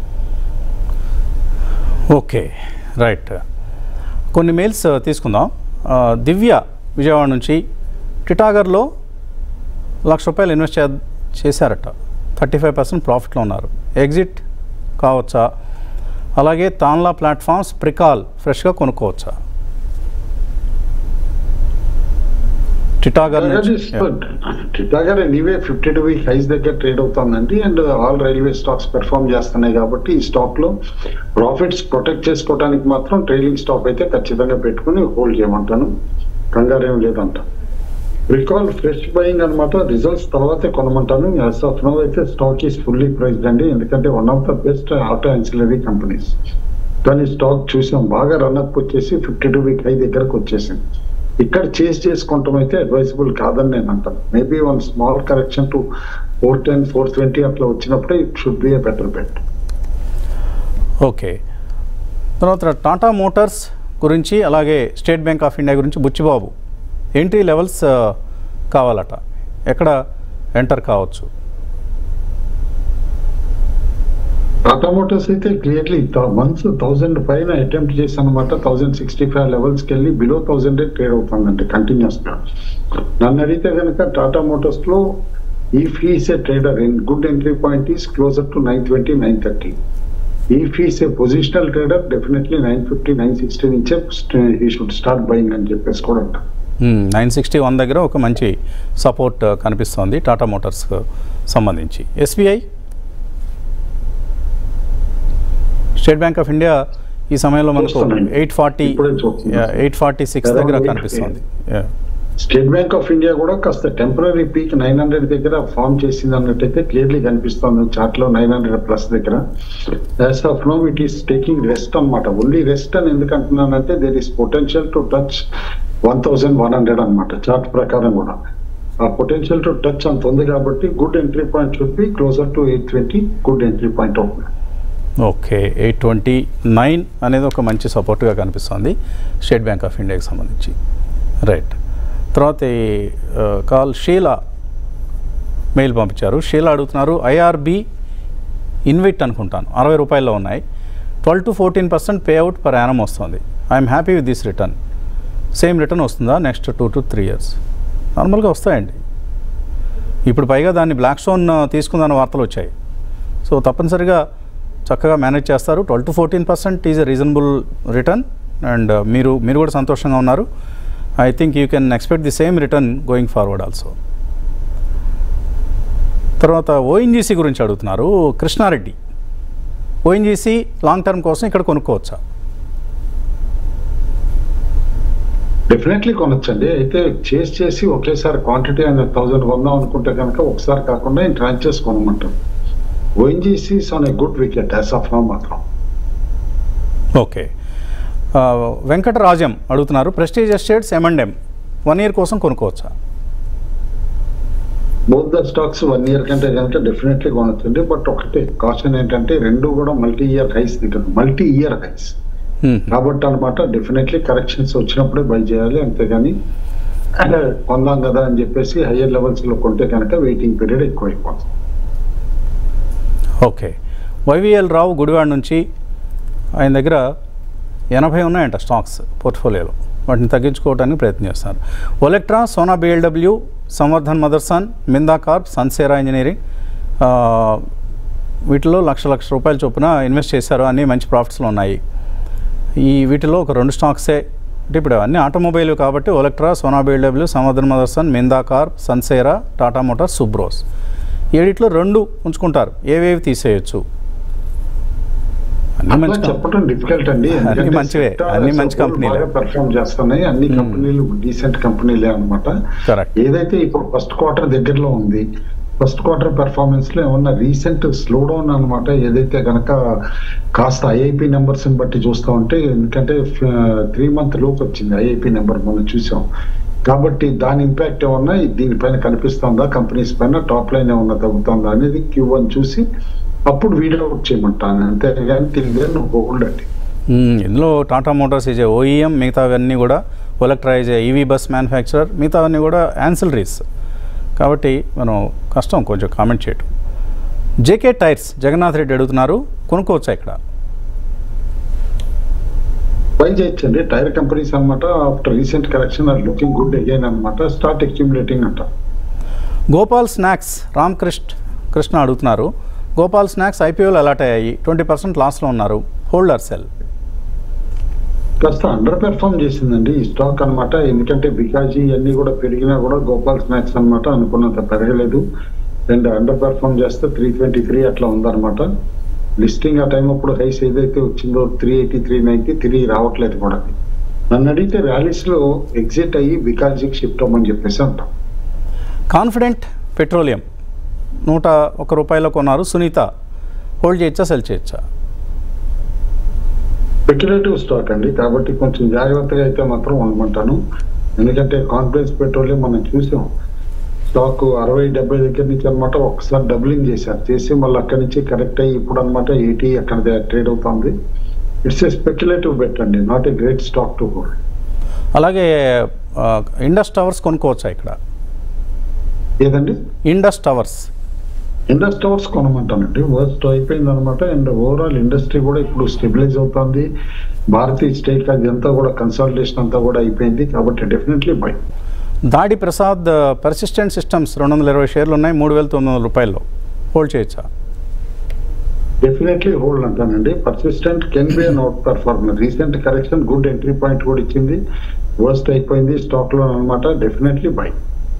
okay right కొన్ని మెయిల్స్ తీసుకుందాం ఆ, దివ్య విజయవాడ నుంచి టిటాగర్లో లక్ష రూపాయలు ఇన్వెస్ట్ చే చేశారట థర్టీ ఫైవ్ పర్సెంట్ ప్రాఫిట్లో ఉన్నారు ఎగ్జిట్ కావచ్చా అలాగే తాన్లా ప్లాట్ఫామ్స్ ప్రికాల్ ఫ్రెష్గా కొనుక్కోవచ్చా టిటాగర్ నుంచి Titagarh anyway fifty two week highs దగ్గర ట్రేడ్ అవుతుందండి and all railway stocks perform చేస్తున్నాయి కాబట్టి ఈ స్టాక్ లో ప్రాఫిట్స్ ప్రొటెక్ట్ చేసుకోవడానికి మాత్రం ట్రైలింగ్ స్టాప్ అయితే ఖచ్చితంగా పెట్టుకుని హోల్డ్ చేయమంటాను కంగారు ఏం లేదంట రికాల్ ఫ్రెష్ బయింగ్ అనమాట రిజల్ట్స్ తర్వాతే కొనమంటాను యాజ్ ఆఫ్ నో అయితే స్టాక్ ఈస్ ఫుల్లీ ప్రైస్డ్ అండి ఎందుకంటే one of the best auto ancillary companies కానీ స్టాక్ చూసాం బాగా రన్అప్ వచ్చేసి ఫిఫ్టీ టూ వీక్ హై దగ్గరకు వచ్చేసింది ఇక్కడ చేస్ చేసుకుంటాం అయితే అడ్వైజబుల్ కాదని నేను అంటాను maybe one small correction to four ten four twenty అట్లా వచ్చినప్పుడే it should be a better bet okay తర్వాత టాటా మోటార్స్ గురించి అలాగే స్టేట్ బ్యాంక్ ఆఫ్ ఇండియా గురించి బుచ్చిబాబు ఎంట్రీ లెవెల్స్ ఆ, కావాలట ఎక్కడ ఎంటర్ కావచ్చు టాటా మోటార్స్ అయితే క్లియర్లీ వన్స్ థౌసండ్ పైన అటెంప్ట్ చేసి అనమాట థౌసండ్ సిక్స్టీ ఫైవ్ లెవెల్స్ కి వెళ్ళి బిలో థౌసండ్ ట్రేడ్ అవుతుందండి కంటిన్యూస్ గా నన్ను అడిగితే కనుక టాటా మోటార్స్ లో if he's a trader in good entry point is closer to nine twenty nine thirty if he's a positional trader definitely nine fifty nine sixty నుంచే ఈ షుడ్ స్టార్ట్ బయింగ్ అని చెప్పేసి కూడా అంటారు నైన్ సిక్స్టీ వన్ దగ్గర ఒక మంచి సపోర్ట్ ఆ, కనిపిస్తోంది టాటా మోటార్స్కు సంబంధించి SBI State Bank of India ఈ సమయంలో మనకు చూస్తున్నాను. ఎయిట్ ఫార్టీ ఇప్పుడే చూస్తున్నాను. ఎయిట్ ఫార్టీ సిక్స్ దగ్గర Around కనిపిస్తోంది Yeah. State Bank of India కూడా కాస్త టెంపరీ పీక్ నైన్ హండ్రెడ్ దగ్గర ఫామ్ చేసింది అన్నట్టయితే క్లియర్లీ కనిపిస్తుంది చార్ట్ లో నైన్ హండ్రెడ్ ప్లస్ దగ్గర as of now it is taking rest అన్నమాట ఓన్లీ రెస్ట్ అని ఎందుకు అంటున్నానంటే there is potential to touch one thousand one hundred అనమాట చార్ట్ ప్రకారం కూడా ఆ పొటెన్షియల్ టు టచ్ అంత ఉంది కాబట్టి good entry point should be closer to eight twenty good entry point అవుతుంది ఓకే ఎయిట్ ట్వంటీ నైన్ అనేది ఒక మంచి సపోర్ట్గా కనిపిస్తోంది స్టేట్ బ్యాంక్ ఆఫ్ ఇండియాకి సంబంధించి రైట్ తర్వాత ఈ, ఆ, కాల్ షీలా మెయిల్ పంపించారు షీలా అడుగుతున్నారు ఐఆర్బి ఇన్విట్ అనుకుంటాను అరవై రూపాయల్లో ఉన్నాయి twelve to fourteen percent pay out per annum వస్తుంది I'm happy with this return same return వస్తుందా next two to three years నార్మల్గా వస్తాయండి ఇప్పుడు పైగా దాన్ని బ్లాక్ స్టోన్ తీసుకుందన్న వార్తలు వచ్చాయి సో తప్పనిసరిగా చక్కగా మేనేజ్ చేస్తారు twelve to fourteen percent is a reasonable return and మీరు మీరు కూడా సంతోషంగా ఉన్నారు I think you can expect the same return going forward also తర్వాత ఓఎన్జీసీ గురించి అడుగుతున్నారు కృష్ణారెడ్డి ఓఎన్జీసీ లాంగ్ టర్మ్ కోసం ఇక్కడ కొనుక్కోవచ్చా డెఫినెట్లీ కొనొచ్చండి అయితే చేసి చేసి ఒకేసారి క్వాంటిటీ అనేది థౌసండ్ కొందాం అనుకుంటే కనుక ఒకసారి కాకుండా ఈ ట్రాంచెస్ కొనమంటాం ONGC's on a good wicket as of now మాత్రం ఓకే ఆ, వెంకటరాజం అడుగుతున్నారు Prestige Estates M and M one year కోసం కొనుక్కోవచ్చా both the stocks one year కంటే కనుక డెఫినెట్లీ కొనొచ్చండి బట్ ఒకటే కాషన్ ఏంటంటే రెండు కూడా మల్టీ ఇయర్ హైస్ దగ్గర మల్టీ ఇయర్ హైస్ Hmm. కాబట్టి అనమాట డెఫినెట్లీ కరెక్షన్స్ వచ్చినప్పుడే బై చేయాలి అంతేగాని అంటే కొందాం కదా అని చెప్పేసి హయ్యర్ లెవెల్స్ లో కొంటే కనుక వెయిటింగ్ పీరియడ్ ఎక్కువ అయిపోతుంది ఓకే వైవిఎల్ రావు గుడివాడ నుంచి ఆయన దగ్గర ఎనభై ఉన్నాయంట స్టాక్స్ పోర్ట్ఫోలియోలో వాటిని తగ్గించుకోవడానికి ప్రయత్నం చేస్తున్నారు Olectra Sona BLW Samvardhan Motherson Minda corp Sansera engineering ఆ, వీటిలో లక్ష లక్ష రూపాయల చొప్పున ఇన్వెస్ట్ చేశారు అన్నీ మంచి ప్రాఫిట్స్లో ఉన్నాయి ఈ వీటిలో ఒక రెండు స్టాక్సే అంటే ఇప్పుడు అన్ని ఆటోమొబైల్ కాబట్టి Olectra Sona BLW Samvardhan Motherson Minda corp Sansera Tata motors Subros ఏడిట్లో రెండు ఉంచుకుంటారు ఏవేవి తీసేయచ్చు అన్ని అట్లా మంచి చెప్పడం డిఫికల్ట్ అండి అన్ని ఎందుకంటే మంచివే. sector అన్ని as a మంచి whole కంపెనీలే. బాగా పెర్ఫామ్ చేస్తున్నాయి అన్ని Hmm. కంపెనీలు డీసెంట్ కంపెనీలే అన్నమాట కరెక్ట్ ఏదైతే ఇప్పుడు ఫస్ట్ క్వార్టర్ దగ్గరలో ఉంది ఫస్ట్ క్వార్టర్ పెర్ఫార్మెన్స్ లో ఏమన్నా రీసెంట్ స్లో డౌన్ అనమాట ఏదైతే గనక కాస్త ఐఐపి నెంబర్స్ బట్టి చూస్తా ఉంటే ఎందుకంటే త్రీ మంత్ లోపు వచ్చింది ఐఐపి నెంబర్ మనం చూసాం కాబట్టి దాని ఇంపాక్ట్ ఏమన్నా దీనిపైన కనిపిస్తుందా కంపెనీస్ పైన టాప్ లైన్ ఏమన్నా తగ్గుతుందా అనేది క్యూ వన్ చూసి అప్పుడు వీడియో అవుట్ చేయమంటాను అంతేగాని తిరిగి హోల్డ్ అండి ఇందులో టాటా మోటార్స్ ఈజ్ ఓఈఎం మిగతావన్నీ కూడా Olectra is EV bus manufacturer మిగతావన్నీ కూడా యాన్సిలరీస్ కాబట్టి మనం కష్టం కొంచెం కామెంట్ చేయటం జేకే టైర్స్ జగన్నాథ్ రెడ్డి అడుగుతున్నారు కొనుక్కోవచ్చా ఇక్కడ బై చేయొచ్చండి టైర్ కంపెనీస్ అన్నమాట after recent correction are looking good again అన్నమాట స్టార్ట్ అక్యుములేటింగ్ అంట గోపాల్ స్నాక్స్ రామకృష్ణ కృష్ణ అడుగుతున్నారు గోపాల్ స్నాక్స్ ఐపీఓలు అలాట్ అయ్యాయి ట్వంటీ పర్సెంట్ లాస్లో ఉన్నారు హోల్డర్ సెల్ కాస్త అండర్ పెర్ఫామ్ చేసిందండి ఈ స్టాక్ అన్నమాట ఎందుకంటే బికాజీ ఇవన్నీ కూడా పెరిగినా కూడా గోపాల్ స్నాక్స్ అన్నమాట అనుకున్నంత పెరగలేదు అండ్ అండర్ పెర్ఫామ్ చేస్తే త్రీ ట్వంటీ త్రీ అట్లా ఉందన్నమాట లిస్టింగ్ ఆ టైం అప్పుడు హైస్ ఏదైతే వచ్చిందో త్రీ ఎయిటీ త్రీ నైన్టీ తిరిగి రావట్లేదు కూడా నన్ను అడిగితే ర్యాలీస్ లో ఎగ్జిట్ అయ్యి బికాజీకి షిఫ్ట్ అవ్వమని చెప్పేసి అంటాం కాన్ఫిడెంట్ పెట్రోలియం నూట ఒక రూపాయలో కొన్నారు సునీత హోల్డ్ చేయొచ్చా సెల్ చేయొచ్చా స్పెక్యులేటివ్ స్టాక్ అండి కాబట్టి కొంచెం జాగ్రత్తగా అయితే మాత్రం ఉండమంటాను ఎందుకంటే కాన్ఫిడెన్స్ పెట్రోలియం మనం చూసాం స్టాక్ అరవై డెబ్బై దగ్గర నుంచి అనమాట ఒకసారి డబ్లింగ్ చేశారు చేసి మళ్ళీ అక్కడి నుంచి కరెక్ట్ అయ్యి ఇప్పుడు అనమాట ఎయిటీ అక్కడ ట్రేడ్ అవుతుంది ఇట్స్ ఏ స్పెక్యులేటివ్ బెట్ అండి not a great stock to hold అలాగే ఆ, ఇండస్ టవర్స్ కొనుక్కోవచ్చా ఇక్కడ ఏదండి ఇండస్ టవర్స్ ఇండస్ టవర్స్ కొనమంటానండి వర్స్ట్ అయిపోయింది అనమాట అండ్ ఓవరాల్ ఇండస్ట్రీ కూడా ఇప్పుడు స్టెబిలైజ్ అవుతుంది భారతీయ స్టేట్ అదంతా కూడా కన్సల్టేషన్ అంతా కూడా అయిపోయింది కాబట్టి డెఫినెట్లీ బై దాడి ప్రసాద్ పర్సిస్టెంట్ సిస్టమ్స్ రెండు వందల ఇరవై షేర్లు ఉన్నాయి మూడు వేల తొమ్మిది వందల రూపాయల్లో హోల్డ్ చేయొచ్చా డెఫినెట్లీ హోల్డ్ అంటానండి persistent can be an out performer recent correction good entry point కూడా ఇచ్చింది వర్స్ట్ అయిపోయింది స్టాక్ లో అనమాట డెఫినెట్లీ బై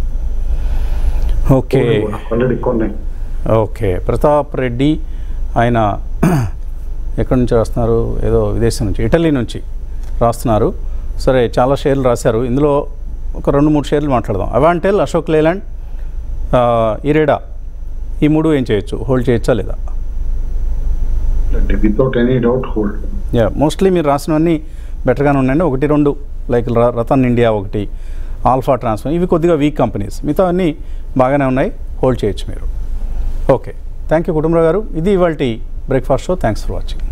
ఓకే ఆల్రెడీ కొన్నాయి ఓకే ప్రతాప్ రెడ్డి ఆయన ఎక్కడి నుంచి రాస్తున్నారు ఏదో విదేశం నుంచి ఇటలీ నుంచి రాస్తున్నారు సరే చాలా షేర్లు రాశారు ఇందులో ఒక రెండు మూడు షేర్లు మాట్లాడదాం అవాంటెల్ అశోక్ లేలాండ్ ఆ, ఇరేడా ఈ మూడు ఏం చేయొచ్చు హోల్డ్ చేయొచ్చా లేదా without any doubt hold yeah mostly మీరు రాసినవన్నీ బెటర్గానే ఉన్నాయండి ఒకటి రెండు లైక్ ర- రతన్ ఇండియా ఒకటి ఆల్ఫా ట్రాన్స్ఫర్ ఇవి కొద్దిగా వీక్ కంపెనీస్ మిగతా అన్నీ బాగానే ఉన్నాయి హోల్డ్ చేయొచ్చు మీరు ఓకే థ్యాంక్ యూ కుటుంబరావు గారు ఇది ఇవాళ breakfast show thanks for watching